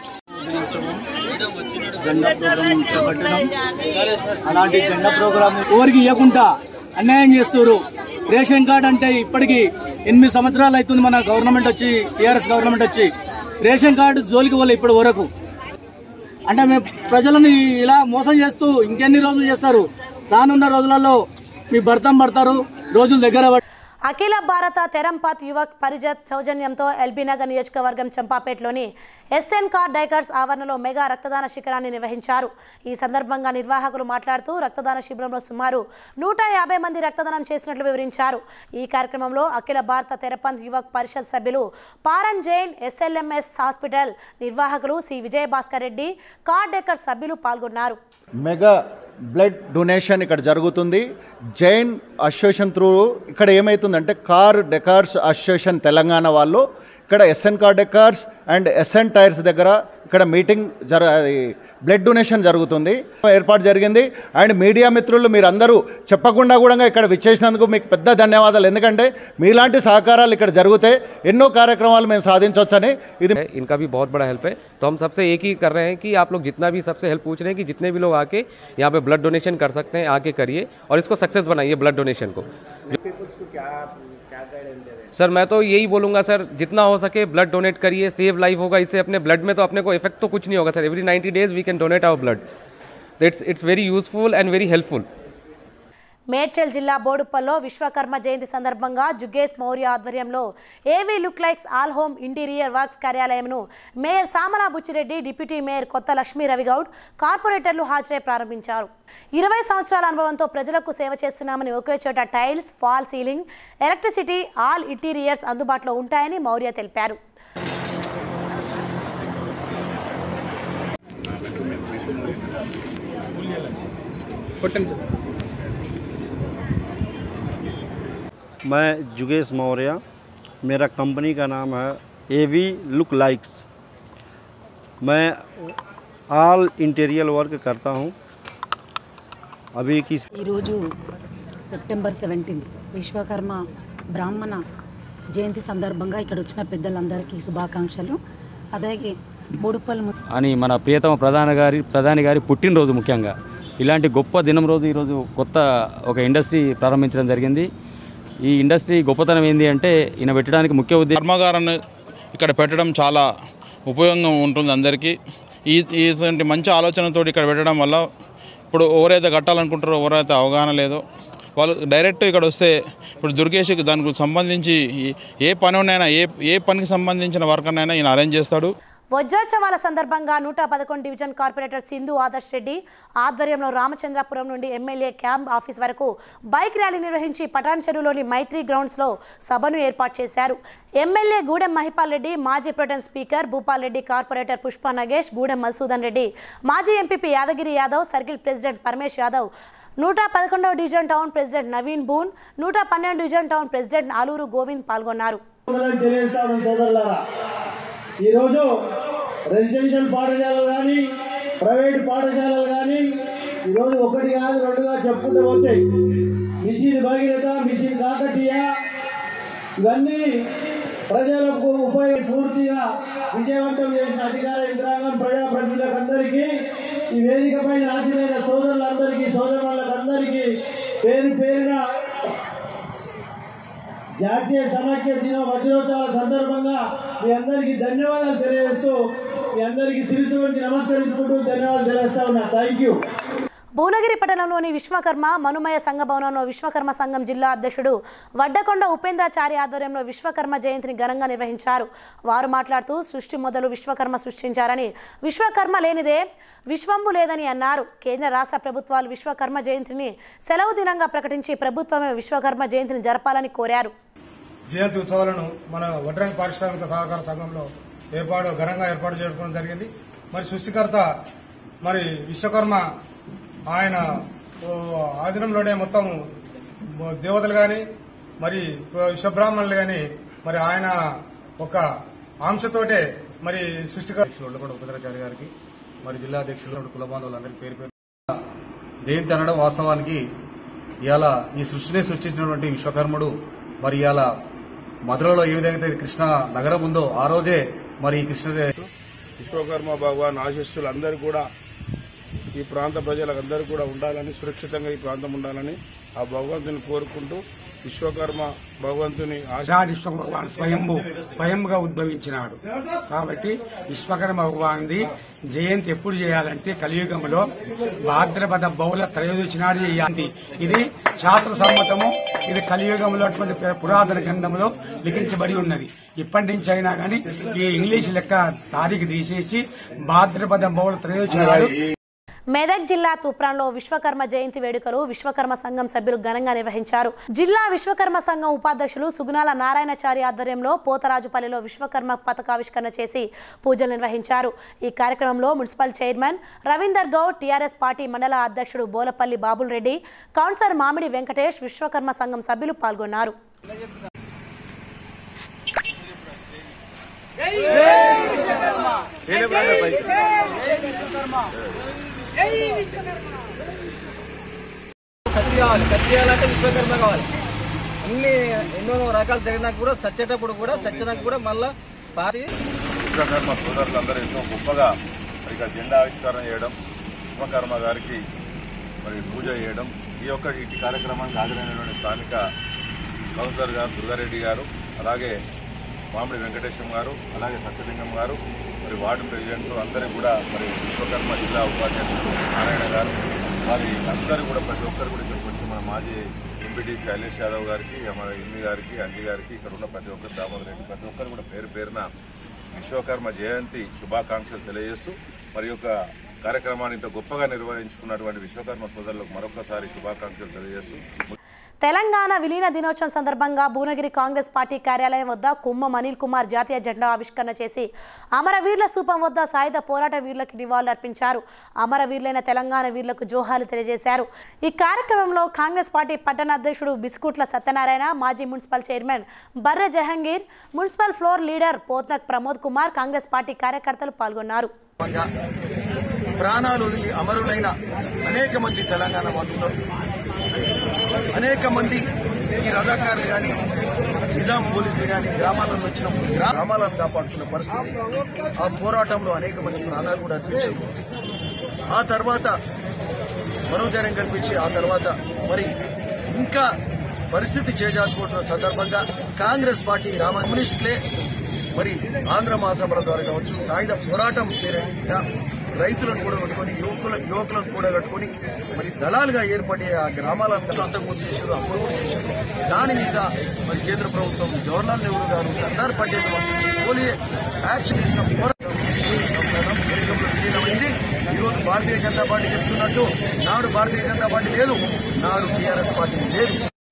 జెండా ప్రోగ్రాం చేపట్టడం అలాంటి జెండా ప్రోగ్రాం ఎవరికి ఇవ్వకుండా అన్యాయం చేస్తారు రేషన్ కార్డ్ అంటే ఇప్పటికి ఎనిమిది సంవత్సరాలు అవుతుంది మన గవర్నమెంట్ వచ్చి టీఆర్ఎస్ గవర్నమెంట్ వచ్చి రేషన్ కార్డు జోలికి పోలే ఇప్పటి వరకు అంటే మేము ప్రజలను ఇలా మోసం చేస్తూ ఇంకెన్ని రోజులు చేస్తారు రానున్న రోజులలో మీ భర్తం పడతారు రోజులు దగ్గర పడి అఖిల భారత తెరంపాత్ యువక్ పరిజత్ సౌజన్యంతో ఎల్బీనగర్ నియోజకవర్గం చంపాపేటలోని ఎస్ఎన్ కార్ డైకర్స్ ఆవరణలో మెగా రక్తదాన శిఖరాన్ని నిర్వహించారు ఈ సందర్భంగా నిర్వాహకులు మాట్లాడుతూ రక్తదాన శిబిరంలో సుమారు నూట యాభై మంది రక్తదానం చేసినట్లు వివరించారు ఈ కార్యక్రమంలో అఖిల భారత తెరపంత్ యువక్ పరిషత్ సభ్యులు పారన్ జైన్ ఎస్ఎల్ఎంఎస్ హాస్పిటల్ నిర్వాహకులు C Vijayabhaskar Reddy car decors సభ్యులు పాల్గొన్నారు మెగా బ్లడ్ డొనేషన్ ఇక్కడ జరుగుతుంది జైన్ అసోసియేషన్ త్రూ ఇక్కడ ఏమవుతుందంటే కార్ డెకార్స్ అసోసియేషన్ తెలంగాణ వాళ్ళు ఇక్కడ SN car decors and SN tyres దగ్గర ఇక్కడ మీటింగ్ జర అది బ్లడ్ డొనేషన్ జరుగుతుంది ఏర్పాటు జరిగింది అండ్ మీడియా మిత్రులు మీరందరూ చెప్పకుండా కూడా ఇక్కడ విచ్చేసినందుకు మీకు పెద్ద ధన్యవాదాలు ఎందుకంటే మీలాంటి సహకారాలు ఇక్కడ జరిగితే ఎన్నో కార్యక్రమాలు మేము సాధించవచ్చని ఇది है इनका भी बहुत बड़ा हेल्प है तो हम सबसे एक ही कर रहे हैं कि आप लोग जितना भी सबसे हेल्प पूछ रहे हैं कि जितने भी लोग आके यहाँ पे ब्लड डोनेशन कर सकते हैं आके करिए और इसको सक्सेस बनाइए ब्लड डोनेशन को सर मैं तो यही बोलूँगा सर जितना हो सके ब्लड डोनेट करिए सेव लाइफ होगा इससे अपने ब्लड में तो अपने को इफेक्ट तो कुछ नहीं होगा sir every ninety days we can donate our blood it's it's very useful and very helpful Medchal జిల్లా బోడుప్పల్లో విశ్వకర్మ జయంతి సందర్భంగా జుగేష్ మౌర్య ఆధ్వర్యంలో AV look likes all home interior works కార్యాలయంను mayor Samala Buchireddy deputy mayor Kotha Lakshmi Ravi Goud కార్పొరేటర్లు హాజరై ప్రారంభించారు ఇరవై సంవత్సరాల అనుభవంతో ప్రజలకు సేవ చేస్తున్నామని ఒకే చోట tiles fall ceiling electricity all interiors అందుబాటులో ఉంటాయని మౌర్య తెలిపారు मैं जुगेश मौर्य मेरा कंपनी का नाम है ए वी लुक लाइक्स मैं ऑल इंटीरियर वर्क करता हूँ अभी किस ఈరోజు సెప్టెంబర్ సెవెంటీన్త్ విశ్వకర్మ బ్రాహ్మణ జయంతి సందర్భంగా ఇక్కడ వచ్చిన పెద్దలందరికీ శుభాకాంక్షలు అలాగే బోడుపల్లి ము- అని మన ప్రియతమ ప్రధాని గారి ప్రధాని గారి పుట్టినరోజు ముఖ్యంగా ఇలాంటి గొప్ప దినం రోజు ఈరోజు కొత్త ఒక ఇండస్ట్రీ ప్రారంభించడం జరిగింది ఈ ఇండస్ట్రీ గొప్పతనం ఏంటి అంటే ఈయన పెట్టడానికి ముఖ్య ఉద్దేశం కర్మాగారాన్ని ఇక్కడ పెట్టడం చాలా ఉపయోగంగా ఉంటుంది అందరికీ ఈ ఇటువంటి మంచి ఆలోచనతో ఇక్కడ పెట్టడం వల్ల ఇప్పుడు ఎవరైతే కట్టాలనుకుంటారో ఎవరైతే అవగాహన లేదో వాళ్ళు డైరెక్ట్ ఇక్కడ వస్తే ఇప్పుడు దుర్గేష్కి దానికి సంబంధించి ఈ- ఏ పనినైనా ఏ ఏ పనికి సంబంధించిన వర్క్ అయినా ఈయన అరేంజ్ చేస్తాడు వజ్రోత్సవాల సందర్భంగా నూట పదకొండు డివిజన్ కార్పొరేటర్ సింధు ఆదర్శ్ రెడ్డి ఆధ్వర్యంలో రామచంద్రపురం నుండి ఎమ్మెల్యే క్యాంప్ ఆఫీస్ వరకు బైక్ ర్యాలీ నిర్వహించి పటాన్ చెరువులోని మైత్రి గ్రౌండ్స్లో సభను ఏర్పాటు చేశారు ఎమ్మెల్యే గూడెం మహిపాల్ రెడ్డి మాజీ protem speaker Bhupal Reddy corporator Pushpa Nagesh Gudem Madhusudan Reddy మాజీ MPP Yadagiri Yadav circle president Paramesh Yadav నూట పదకొండవ డివిజన్ టౌన్ ప్రెసిడెంట్ నవీన్ బూన్ నూట పన్నెండు division town president Aluru Govind పాల్గొన్నారు తెలియజేస్తాను సోదరులారా ఈరోజు రెసిడెన్షియల్ పాఠశాలలు కానీ ప్రైవేట్ పాఠశాలలు కానీ ఈరోజు ఒకటి కాదు రెండుగా చెప్పుకుంటూ పోతాయి మిషన్ భగీరథ మిషన్ కాకతీయ ఇవన్నీ ప్రజలకు ఉపయోగ పూర్తిగా విజయవంతం చేసిన అధికార యంత్రాంగం ప్రజాప్రతినిధులకు అందరికీ ఈ వేదికపై ఆశలైన సోదరులందరికీ సోదరులందరికీ పేరు పేరున జాతీయ సమాఖ్య దిన వజ్రోత్సవాల సందర్భంగా మీ అందరికీ ధన్యవాదాలు తెలియజేస్తూ మీ అందరికీ శిరసు వంచి నమస్కరించుకుంటూ ధన్యవాదాలు తెలియజేస్తా ఉన్నా థ్యాంక్ యూ భువనగిరి పట్టణంలోని విశ్వకర్మ మనుమయ సంఘ భవనంలో విశ్వకర్మ సంఘం జిల్లా అధ్యక్షుడు వడ్డకొండ ఉపేంద్రాచారి ఆధ్వర్యంలో విశ్వకర్మ జయంతిని ఘనంగా నిర్వహించారు వారు మాట్లాడుతూ సృష్టి మొదలు విశ్వకర్మ సృష్టించారని విశ్వకర్మ లేనిదే విశ్వంబు లేదని అన్నారు కేంద్ర రాష్ట్ర ప్రభుత్వాలు విశ్వకర్మ జయంతిని సెలవు దినంగా ప్రకటించి ప్రభుత్వమే విశ్వకర్మ జయంతిని జరపాలని కోరారు జయంతి ఉత్సవాలను మన వడ్రంగి పారిశ్రామిక సహకార సంఘంలో ఏర్పాటు ఘనంగా ఏర్పాటు చేసుకోవడం జరిగింది మరి సృష్టికర్త మరి విశ్వకర్మ ఆయన ఓ, ఆధీనంలోనే మొత్తం దేవతలు కానీ మరి విశ్వబ్రాహ్మణులు కానీ మరి ఆయన ఒక ఆంశతోటే మరి సృష్టికర్త కూడా ఉపద్రాచార్య గారికి మరి జిల్లా అధ్యక్షులు కుల బాంధవులందరికీ పేరు పేరు జయంతి అనడం వాస్తవానికి ఇవాళ ఈ సృష్టిని సృష్టించినటువంటి విశ్వకర్ముడు మరి ఇవాళ మధురలో ఏ విధంగా అయితే కృష్ణ నగరం ఉందో ఆ రోజే మరి ఈ కృష్ణ విశ్వకర్మ భగవాన్ ఆశీస్సులు అందరూ కూడా ఈ ప్రాంత ప్రజలందరూ కూడా ఉండాలని సురక్షితంగా ఈ ప్రాంతం ఉండాలని ఆ భగవంతుని కోరుకుంటూ విశ్వకర్మ భగవంతుని విరాట్ విశ్వ భగవాన్ స్వయంభు స్వయంగా ఉద్భవించినాడు కాబట్టి విశ్వకర్మ భగవాన్ది జయంతి ఎప్పుడు చేయాలంటే కలియుగంలో భాద్రపద బహుళ త్రయోదశి నాడు చేయాలి ఇది శాస్త్ర సమ్మతము ఇది కలియుగంలో అటువంటి పురాతన గ్రంథంలో లిఖించబడి ఉన్నది ఇప్పటి నుంచి అయినా కానీ ఈ ఇంగ్లీష్ లెక్క తారీఖు తీసేసి భాద్రపద బహుళ త్రయోదశి నాడు మెదక్ జిల్లా తూప్రాన్లో విశ్వకర్మ జయంతి వేడుకలు విశ్వకర్మ సంఘం సభ్యులు ఘనంగా నిర్వహించారు జిల్లా విశ్వకర్మ సంఘం ఉపాధ్యక్షులు సుగుణాల నారాయణచారి ఆధ్వర్యంలో పోతరాజుపల్లిలో విశ్వకర్మ పథకావిష్కరణ చేసి పూజలు నిర్వహించారు ఈ కార్యక్రమంలో municipal chairman Ravinder Goud TRS party మండల అధ్యక్షుడు బోలపల్లి బాబుల్ రెడ్డి కౌన్సిలర్ మామిడి వెంకటేష్ విశ్వకర్మ సంఘం సభ్యులు పాల్గొన్నారు కత్తి కావాలి కత్తి చేయాలంటే విశ్వకర్మ కావాలి అన్ని ఎన్నో రకాలు జరిగినా కూడా సచ్చేటప్పుడు కూడా సచ్చినాక కూడా మళ్ళా పాతి విశ్వకర్మ సోదరులందరూ ఎంతో గొప్పగా మరి ఇక్కడ జెండా ఆవిష్కారం చేయడం విశ్వకర్మ గారికి మరి పూజ చేయడం ఈ యొక్క ఇటు కార్యక్రమానికి హాజరైనటువంటి స్థానిక కౌన్సిలర్ గారు దుర్గారెడ్డి గారు అలాగే మామిడి వెంకటేశం గారు అలాగే సత్యలింగం గారు మరి వార్డు ప్రెసిడెంట్లు అందరూ కూడా మరి విశ్వకర్మ జిల్లా ఉపాధ్యక్షులు నారాయణ గారు వారి అందరూ కూడా ప్రతి ఒక్కరు కూడా ఇక్కడికి వచ్చి మన మాజీ ఎంపీటీ శైలేష్ యాదవ్ గారికి మన ఇమ్మి గారికి అంజి గారికి ఇక్కడ ఉన్న ప్రతి ఒక్కరు దామోదర్ రెడ్డి ప్రతి ఒక్కరు కూడా పేరు పేరున విశ్వకర్మ జయంతి శుభాకాంక్షలు తెలియజేస్తూ మరి యొక్క కార్యక్రమాన్ని ఇంత గొప్పగా నిర్వహించుకున్నటువంటి విశ్వకర్మ సోదరులకు మరొకసారి శుభాకాంక్షలు తెలియజేస్తూ తెలంగాణ విలీన దినోత్సవం సందర్భంగా భువనగిరి కాంగ్రెస్ పార్టీ కార్యాలయం వద్ద కుమ్మం అనిల్ కుమార్ జాతీయ జెండా ఆవిష్కరణ చేసి అమరవీరుల స్థూపం వద్ద సాయుధ పోరాట వీరులకు నివాళులర్పించారు అమరవీరులైన తెలంగాణ వీరులకు జోహాలు తెలియజేశారు ఈ కార్యక్రమంలో కాంగ్రెస్ పార్టీ పట్టణ అధ్యక్షుడు బిస్కుట్ల సత్యనారాయణ మాజీ municipal chairman Barre Jahangir municipal floor leader Pothnak Pramod Kumar Congress party కార్యకర్తలు పాల్గొన్నారు ప్రాణాలు వదిలి అమరులైన అనేక మంది తెలంగాణ వాసులు అనేక మంది ఈ రజాకారులు కానీ నిజాం పోలీసులు కానీ గ్రామాలలో వచ్చినప్పుడు గ్రా- గ్రామాలను కాపాడుతున్న పరిస్థితి ఆ పోరాటంలో అనేక మంది ప్రాణాలు కూడా అర్పించారు ఆ తర్వాత మనోధైర్యం కల్పించి ఆ తర్వాత మరి ఇంకా పరిస్థితి చేజార్చుకుంటున్న సందర్భంగా కాంగ్రెస్ పార్టీ రామ కమ్యూనిస్టులే మరి ఆంధ్ర మహాసభల ద్వారా కావచ్చు సాయుధ పోరాటం పేరిట రైతులను కూడా కట్టుకొని యువకుల యువకులను కూడా కట్టుకొని మరి దళాలుగా ఏర్పడే ఆ గ్రామాలను అంతకుముందు చేశారు అప్పుడు కూడా చేశారు దాని మీద మరి కేంద్ర ప్రభుత్వం జవహర్లాల్ నెహ్రూ గారు సర్దార్ పటేల్ వంటి పోలీ యాక్షన్ చేసిన పోరాటం సంప్రదాయం దేశంలో విలీనమైంది ఈరోజు భారతీయ జనతా పార్టీ చెప్తున్నట్టు నాడు భారతీయ జనతా పార్టీ లేదు నాడు టీఆర్ఎస్ పార్టీ లేదు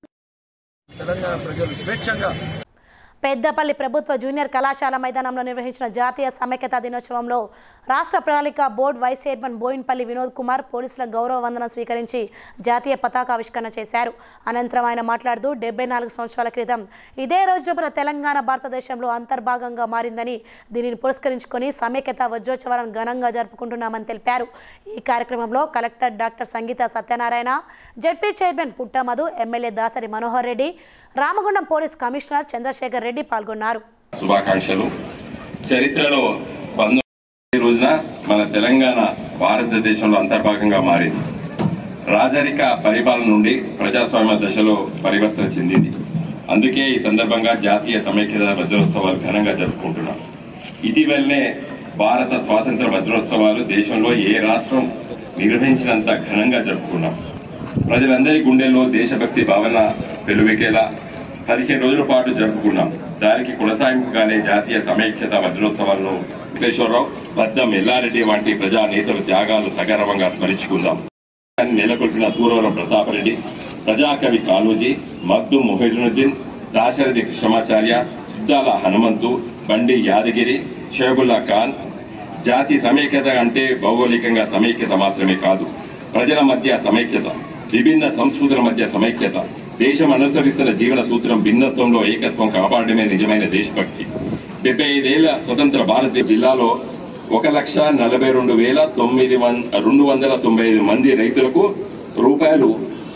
తెలంగాణ ప్రజలు స్వేచ్ఛంగా పెద్దపల్లి ప్రభుత్వ జూనియర్ కళాశాల మైదానంలో నిర్వహించిన జాతీయ సమైక్యతా దినోత్సవంలో రాష్ట్ర ప్రణాళిక board vice chairman Boinpalli Vinod Kumar పోలీసుల గౌరవ వందనం స్వీకరించి జాతీయ పతాక ఆవిష్కరణ చేశారు అనంతరం ఆయన మాట్లాడుతూ డెబ్బై నాలుగు సంవత్సరాల క్రితం ఇదే రోజున మన తెలంగాణ భారతదేశంలో అంతర్భాగంగా మారిందని దీనిని పురస్కరించుకొని సమైక్యత వజ్రోత్సవాలను ఘనంగా జరుపుకుంటున్నామని తెలిపారు ఈ కార్యక్రమంలో collector doctor Sangeetha Satyanarayana ZP chairman Puttamadhu MLA Dasari Manohar Reddy Ramagundam police commissioner Chandrasekhar Reddy పాల్గొన్నారు శుభాకాంక్షలు చరిత్రలో పంతొమ్మిది రోజున మన తెలంగాణ భారతదేశంలో అంతర్భాగంగా మారింది రాజరిక పరిపాలన నుండి ప్రజాస్వామ్య దశలో పరివర్తన చెందింది అందుకే ఈ సందర్భంగా జాతీయ సమైక్యత వజ్రోత్సవాలు ఘనంగా జరుపుకుంటున్నాం ఇటీవలనే భారత స్వాతంత్ర వజ్రోత్సవాలు దేశంలో ఏ రాష్ట్రం నిర్వహించినంత ఘనంగా జరుపుకున్నాం ప్రజలందరి గుండెల్లో దేశభక్తి భావన వెలువెకేలా పదిహేను రోజుల పాటు జరుపుకున్నాం దానికి కొనసాగింపుగానే జాతీయ సమైక్యత వజ్రోత్సవాలను వెంకటేశ్వరరావు బద్దం ఎల్లారెడ్డి వంటి ప్రజా నేతల త్యాగాలు సగర్వంగా స్మరించుకుందాం నెలకొల్పిన సూరవరం ప్రతాపరెడ్డి ప్రజాకవి కాళోజీ మగ్దు మొహిదుద్దీన్ దాశరథి కృష్ణమాచార్య సిద్ధాల హనుమంతు బండి యాదగిరి షేగుల్లా ఖాన్ జాతి సమైక్యత అంటే భౌగోళికంగా సమైక్యత మాత్రమే కాదు ప్రజల మధ్య సమైక్యత విభిన్న సంస్కృతుల మధ్య సమైక్యత దేశం అనుసరిస్తున్న జీవన సూత్రం భిన్నత్వంలో ఏకత్వం కాపాడమే నిజమైన దేశభక్తి డెబ్బై ఐదేళ్ల స్వతంత్ర భారత జిల్లాలో ఒక లక్ష నలభై రెండు వేల తొమ్మిది వన్ రెండు వందల తొంభై ఐదు మంది రైతులకు రూపాయలు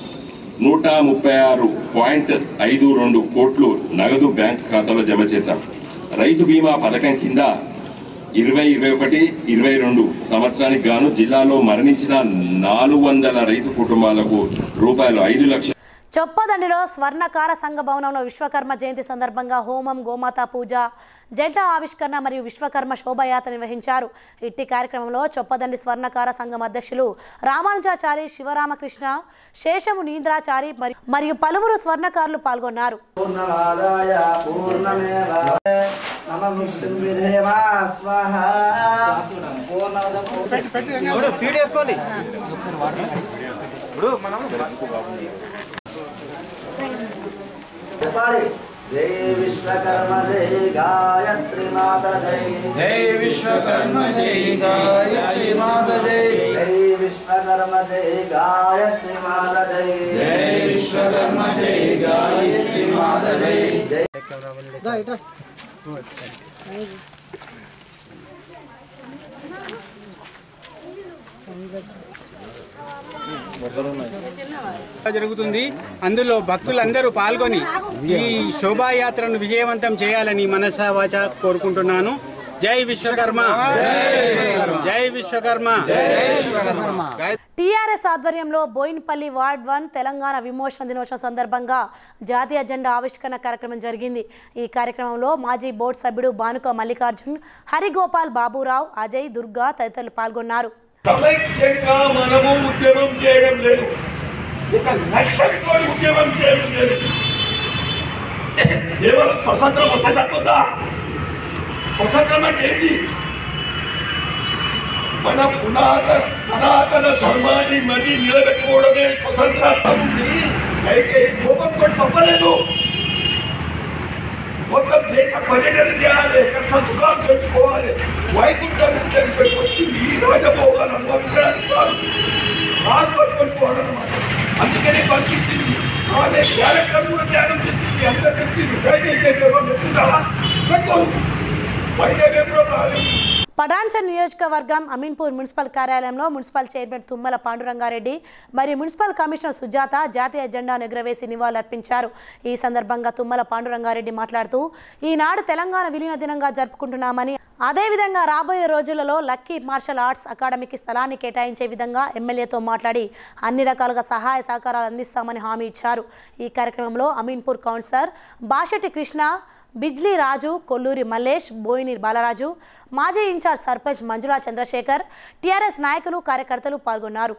నూట ముప్పై ఆరు పాయింట్ ఐదు రెండు కోట్లు నగదు బ్యాంక్ ఖాతాలో జమ చేశాం రైతు బీమా పథకం కింద ఇరవై ఇరవై ఒకటి ఇరవై రెండు సంవత్సరానికి గాను జిల్లాలో మరణించిన నాలుగు వందల రైతు కుటుంబాలకు రూపాయలు ఐదు లక్షల చొప్పదండిలో స్వర్ణకార సంఘ భవనంలో విశ్వకర్మ జయంతి సందర్భంగా హోమం గోమాత పూజ జెండా ఆవిష్కరణ మరియు విశ్వకర్మ శోభయాత్ర నిర్వహించారు ఇట్టి కార్యక్రమంలో చొప్పదండి స్వర్ణకార సంఘం అధ్యక్షులు రామానుజాచారి శివరామకృష్ణ శేషము నీంద్రాచారి మరి- మరియు పలువురు స్వర్ణకారులు పాల్గొన్నారు పూర్ణమాదాయ పూర్ణమేవ నమ విష్ణుం విధేమా స్వాహ వేసుకోండి ఇప్పుడు మనం చెప్పాలి జై విశ్వకర్మ జై గాయత్రి మాత జై జై విశ్వకర్మ జై గాయత్రి మాత జై జై విశ్వకర్మ జై గాయత్రి మాత జై జై విశ్వకర్మ జై గాయత్రి మాత జై జై జరుగుతుంది అందులో భక్తులందరూ పాల్గొని ఈ శోభాయాత్రను విజయవంతం చేయాలని మనసా వాచ కోరుకుంటున్నాను జై విశ్వకర్మ జై విశ్వకర్మ టీఆర్ఎస్ ఆధ్వర్యంలో బోయిన్పల్లి వార్డ్ వన్ తెలంగాణ విమోచన దినోత్సవం సందర్భంగా జాతీయ జెండా ఆవిష్కరణ కార్యక్రమం జరిగింది ఈ కార్యక్రమంలో మాజీ బోర్డు సభ్యుడు బానుక మల్లికార్జున్ హరిగోపాల్ బాబురావు అజయ్ దుర్గా తదితరులు పాల్గొన్నారు సమైక్యంగా మనము ఉద్యమం చేయడం లేదు ఒక లక్ష్యంతో ఉద్యమం చేయడం లేదు కేవలం స్వతంత్రం వస్తే తగ్గుద్దా స్వతంత్రం అంటే ఏంటి మన పునాతన సనాతన ధర్మాన్ని మళ్ళీ నిలబెట్టుకోవడమే స్వతంత్రం అయితే కోపంతో తప్పలేదు మొత్తం దేశ పర్యటన చేయాలి కష్ట సుఖాలు తెలుసుకోవాలి వైకుంఠం నుంచి ఇక్కడికి వచ్చి ఈ రాజభోగాలు అనుభవించడానికి కాదు రాజు పట్టుకొని పోవాలన్నమాట అందుకని పంపించింది ఆమె క్యారెక్టర్ కూడా త్యాగం చేసింది అందరికీ చెప్తుందా పెట్టుకోరు వైద్య ఎప్పుడో రాలేదు పటాన్చర్ నియోజకవర్గం అమీన్పూర్ మున్సిపల్ కార్యాలయంలో మున్సిపల్ చైర్మన్ తుమ్మల పాండురంగారెడ్డి మరియు మున్సిపల్ కమిషనర్ సుజాత జాతీయ జెండాను ఎగురవేసి నివాళులర్పించారు ఈ సందర్భంగా తుమ్మల పాండురంగారెడ్డి మాట్లాడుతూ ఈనాడు తెలంగాణ విలీన దినంగా జరుపుకుంటున్నామని అదేవిధంగా రాబోయే రోజులలో లక్కీ మార్షల్ ఆర్ట్స్ అకాడమీకి స్థలాన్ని కేటాయించే విధంగా ఎమ్మెల్యేతో మాట్లాడి అన్ని రకాలుగా సహాయ సహకారాలు అందిస్తామని హామీ ఇచ్చారు ఈ కార్యక్రమంలో అమీన్పూర్ కౌన్సిలర్ బాషెట్టి కృష్ణ బిజ్లీ రాజు కొల్లూరి మల్లేష్ బోయిని బాలరాజు మాజీ ఇన్ఛార్జ్ సర్పంచ్ మంజులా చంద్రశేఖర్ టీఆర్ఎస్ నాయకులు కార్యకర్తలు పాల్గొన్నారు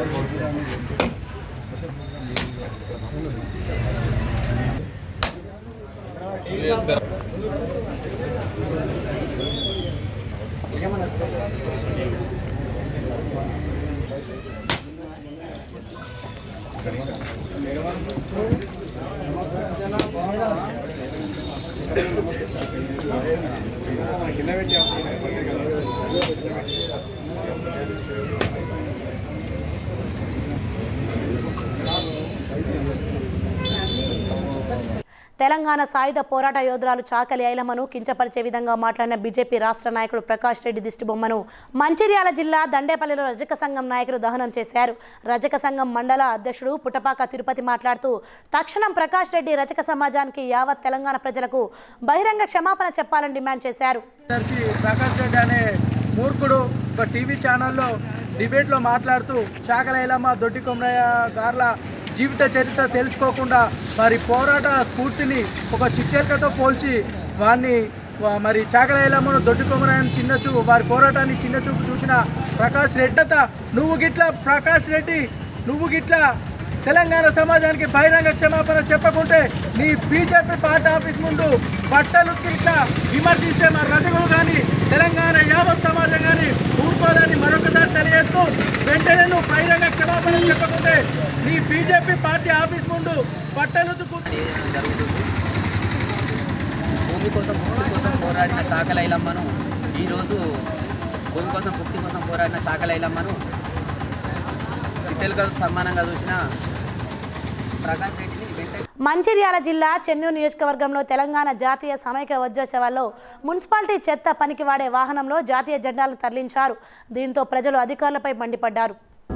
తెలంగాణ సాయుధ పోరాట యోధురాలు చాకలి ఐలమ్మను కించపరిచే విధంగా మాట్లాడిన బీజేపీ రాష్ట్ర నాయకుడు ప్రకాష్ రెడ్డి దిష్టిబొమ్మను మంచిర్యాల జిల్లా దండేపల్లిలో రజక సంఘం నాయకులు దహనం చేశారు రజక సంఘం మండల అధ్యక్షుడు పుటపాక తిరుపతి మాట్లాడుతూ తక్షణం ప్రకాష్ రెడ్డి రజక సమాజానికి యావత్ తెలంగాణ ప్రజలకు బహిరంగ క్షమాపణ చెప్పాలని డిమాండ్ చేశారు దర్శి ప్రకాష్ రెడ్డి అనే మూర్ఖుడు ఒక టీవీ ఛానల్లో డిబేట్లో మాట్లాడుతూ చాకలైలమ్మ దొడ్డి కొమరయ్య గార్ల జీవిత చరిత్ర తెలుసుకోకుండా మరి పోరాట స్ఫూర్తిని ఒక చిట్టెలకతో పోల్చి వారిని వా- మరి చాకలైలమ్మను దొడ్డి కొమరయ్యను చిన్నచూపు వారి పోరాటాన్ని చిన్నచూపు చూసిన ప్రకాష్ రెడ్డత నువ్వు గిట్ల ప్రకాష్ రెడ్డి నువ్వు గిట్ల తెలంగాణ సమాజానికి బహిరంగ క్షమాపణ చెప్పకుంటే నీ బీజేపీ పార్టీ ఆఫీస్ ముందు బట్టలు ఇట్లా విమర్శిస్తే మా రజకులు కానీ తెలంగాణ యావత్ సమాజం కానీ ఊరుకోదని మరొకసారి తెలియజేస్తూ వెంటనే నువ్వు బహిరంగ క్షమాపణ చెప్పకుంటే నీ బీజేపీ పార్టీ ఆఫీస్ ముందు బట్టలు జరుగుతుంది భూమి కోసం ముక్తి కోసం పోరాడిన చాకలైలమ్మను ఈరోజు భూమి కోసం ముక్తి కోసం పోరాడిన చాకలైలమ్మను చిట్టెలుగా సమానంగా చూసిన ప్రకాష్ రెడ్డిని వెంటనే మంచిర్యాల జిల్లా చెన్నూరు నియోజకవర్గంలో తెలంగాణ జాతీయ సమైక్య వజ్రోత్సవాల్లో మున్సిపాలిటీ చెత్త పనికి వాడే వాహనంలో జాతీయ జెండాలను తరలించారు దీంతో ప్రజలు అధికారులపై మండిపడ్డారు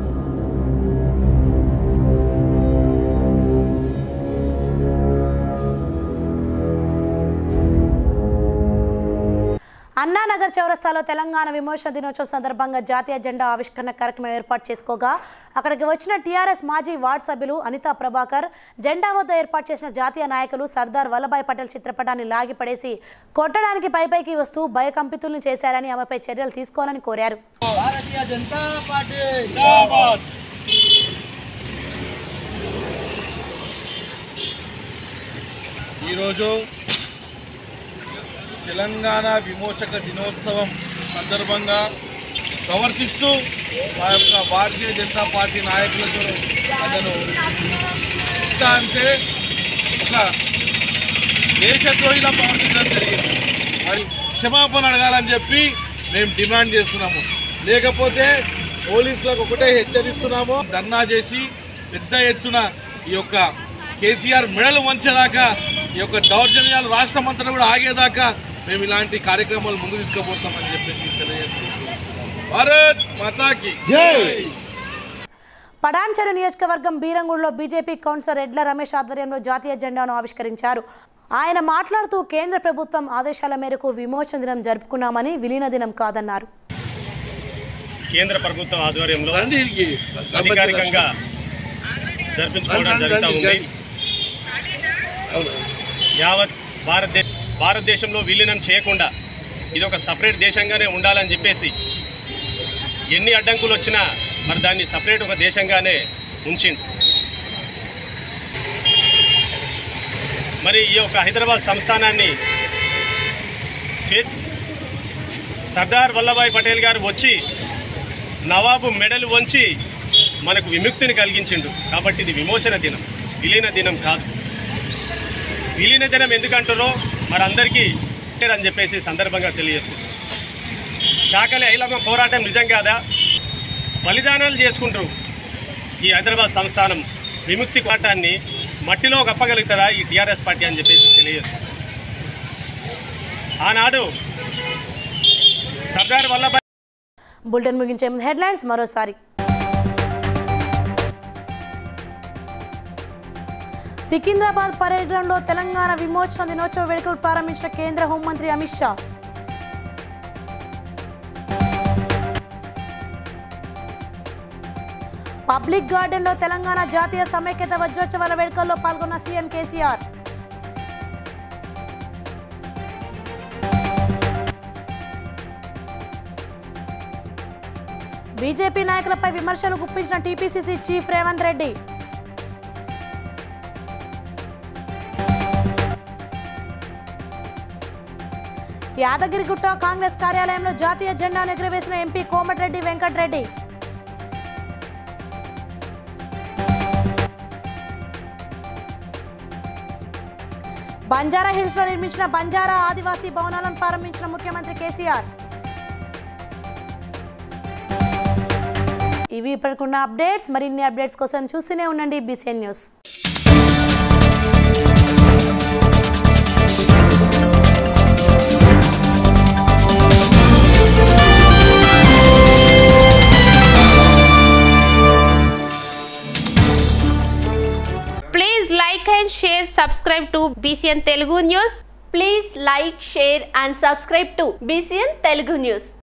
అన్నానగర్ చౌరస్తాలో తెలంగాణ విమోచన దినోత్సవం సందర్భంగా జాతీయ జెండా ఆవిష్కరణ కార్యక్రమం ఏర్పాటు చేసుకోగా అక్కడికి వచ్చిన టీఆర్ఎస్ మాజీ వార్డు సభ్యులు అనితా ప్రభాకర్ జెండా వద్ద ఏర్పాటు చేసిన జాతీయ నాయకులు సర్దార్ వల్లభాయ్ పటేల్ చిత్రపటాన్ని లాగిపడేసి కొట్టడానికి పైపైకి వస్తూ భయకంపితుల్ని చేశారని ఆమెపై చర్యలు తీసుకోవాలని కోరారు భారతీయ జనతా పార్టీ జిందాబాద్ ఈరోజు తెలంగాణ విమోచక దినోత్సవం సందర్భంగా ప్రవర్తిస్తూ ఆ యొక్క భారతీయ జనతా పార్టీ నాయకులతో అతను ఇంత అంటే ఒక దేశద్రోహిలా ప్రవర్తించడం జరిగింది మరి క్షమాపణ అడగాలని చెప్పి మేము డిమాండ్ చేస్తున్నాము లేకపోతే పోలీసులకు ఒకటే హెచ్చరిస్తున్నాము ధర్నా చేసి పెద్ద ఎత్తున ఈ యొక్క కేసీఆర్ మెడలు వంచేదాకా ఈ యొక్క దౌర్జన్యాలు రాష్ట్రం అంతా కూడా ఆగేదాకా మేము ఇలాంటి కార్యక్రమాలు ముందు తీసుకుపోతామని చెప్పి తెలియజేస్తున్నాం భారత్ మాతాకి పడాన్చెరు నియోజకవర్గం బీరంగూడలో బీజేపీ కౌన్సిలర్ ఎడ్ల రమేష్ ఆధ్వర్యంలో జాతీయ జెండాను ఆవిష్కరించారు ఆయన మాట్లాడుతూ కేంద్ర ప్రభుత్వం ఆదేశాల మేరకు విమోచన దినం జరుపుకున్నామని విలీన దినం కాదన్నారు కేంద్ర ప్రభుత్వం ఆధ్వర్యంలో అధికారికంగా జరిపించుకోవడం జరుగుతూ ఉంది యావత్ భారతదేశ భారతదేశంలో విలీనం చేయకుండా ఇది ఒక సపరేట్ దేశంగానే ఉండాలని చెప్పేసి ఎన్ని అడ్డంకులు వచ్చినా మరి దాన్ని సపరేట్ ఒక దేశంగానే ఉంచింది మరి ఈ యొక్క హైదరాబాద్ సంస్థానాన్ని స్వే సర్దార్ వల్లభాయ్ పటేల్ గారు వచ్చి నవాబు మెడలు వంచి మనకు విముక్తిని కలిగించిండు కాబట్టి ఇది విమోచన దినం విలీన దినం కాదు విలీన దినం ఎందుకంటారో మరందరికీ అని చెప్పేసి సందర్భంగా తెలియజేసుకుంటారు చాకలి ఐలమ్మ పోరాటం నిజం కాదా బలిదానాలు చేసుకుంటారు ఈ హైదరాబాద్ సంస్థానం విముక్తి పోరాటాన్ని మట్టిలో కప్పగలుగుతారా ఈ టీఆర్ఎస్ పార్టీ అని చెప్పేసి తెలియజేసుకుంటారు ఆనాడు సర్దార్ వల్లభాయ్ బులెటిన్ ముగించే ముందు హెడ్లైన్స్ మరోసారి సికింద్రాబాద్ పర్యటనలో తెలంగాణ విమోచన దినోత్సవ వేడుకలు ప్రారంభించిన కేంద్ర హోంమంత్రి అమిత్ షా పబ్లిక్ గార్డెన్లో తెలంగాణ జాతీయ సమైక్యత వజ్రోత్సవాల వేడుకల్లో పాల్గొన్న సీఎం కేసీఆర్ బీజేపీ నాయకులపై విమర్శలు గుప్పించిన టీపీసీసీ చీఫ్ రేవంత్ రెడ్డి యాదగిరిగుట్ట కాంగ్రెస్ కార్యాలయంలో జాతీయ జెండాను ఎగురవేసిన ఎంపీ కోమటిరెడ్డి వెంకటరెడ్డి బంజారా హిల్స్ లో నిర్మించిన బంజారా ఆదివాసీ భవనాలను ప్రారంభించిన ముఖ్యమంత్రి కేసీఆర్ ఇవి ఇప్పటికున్న అప్డేట్స్ మరిన్ని అప్డేట్స్ కోసం చూస్తూనే ఉండండి BCN news Please like and share, subscribe to BCN Telugu News. Please like, share and subscribe to BCN Telugu News.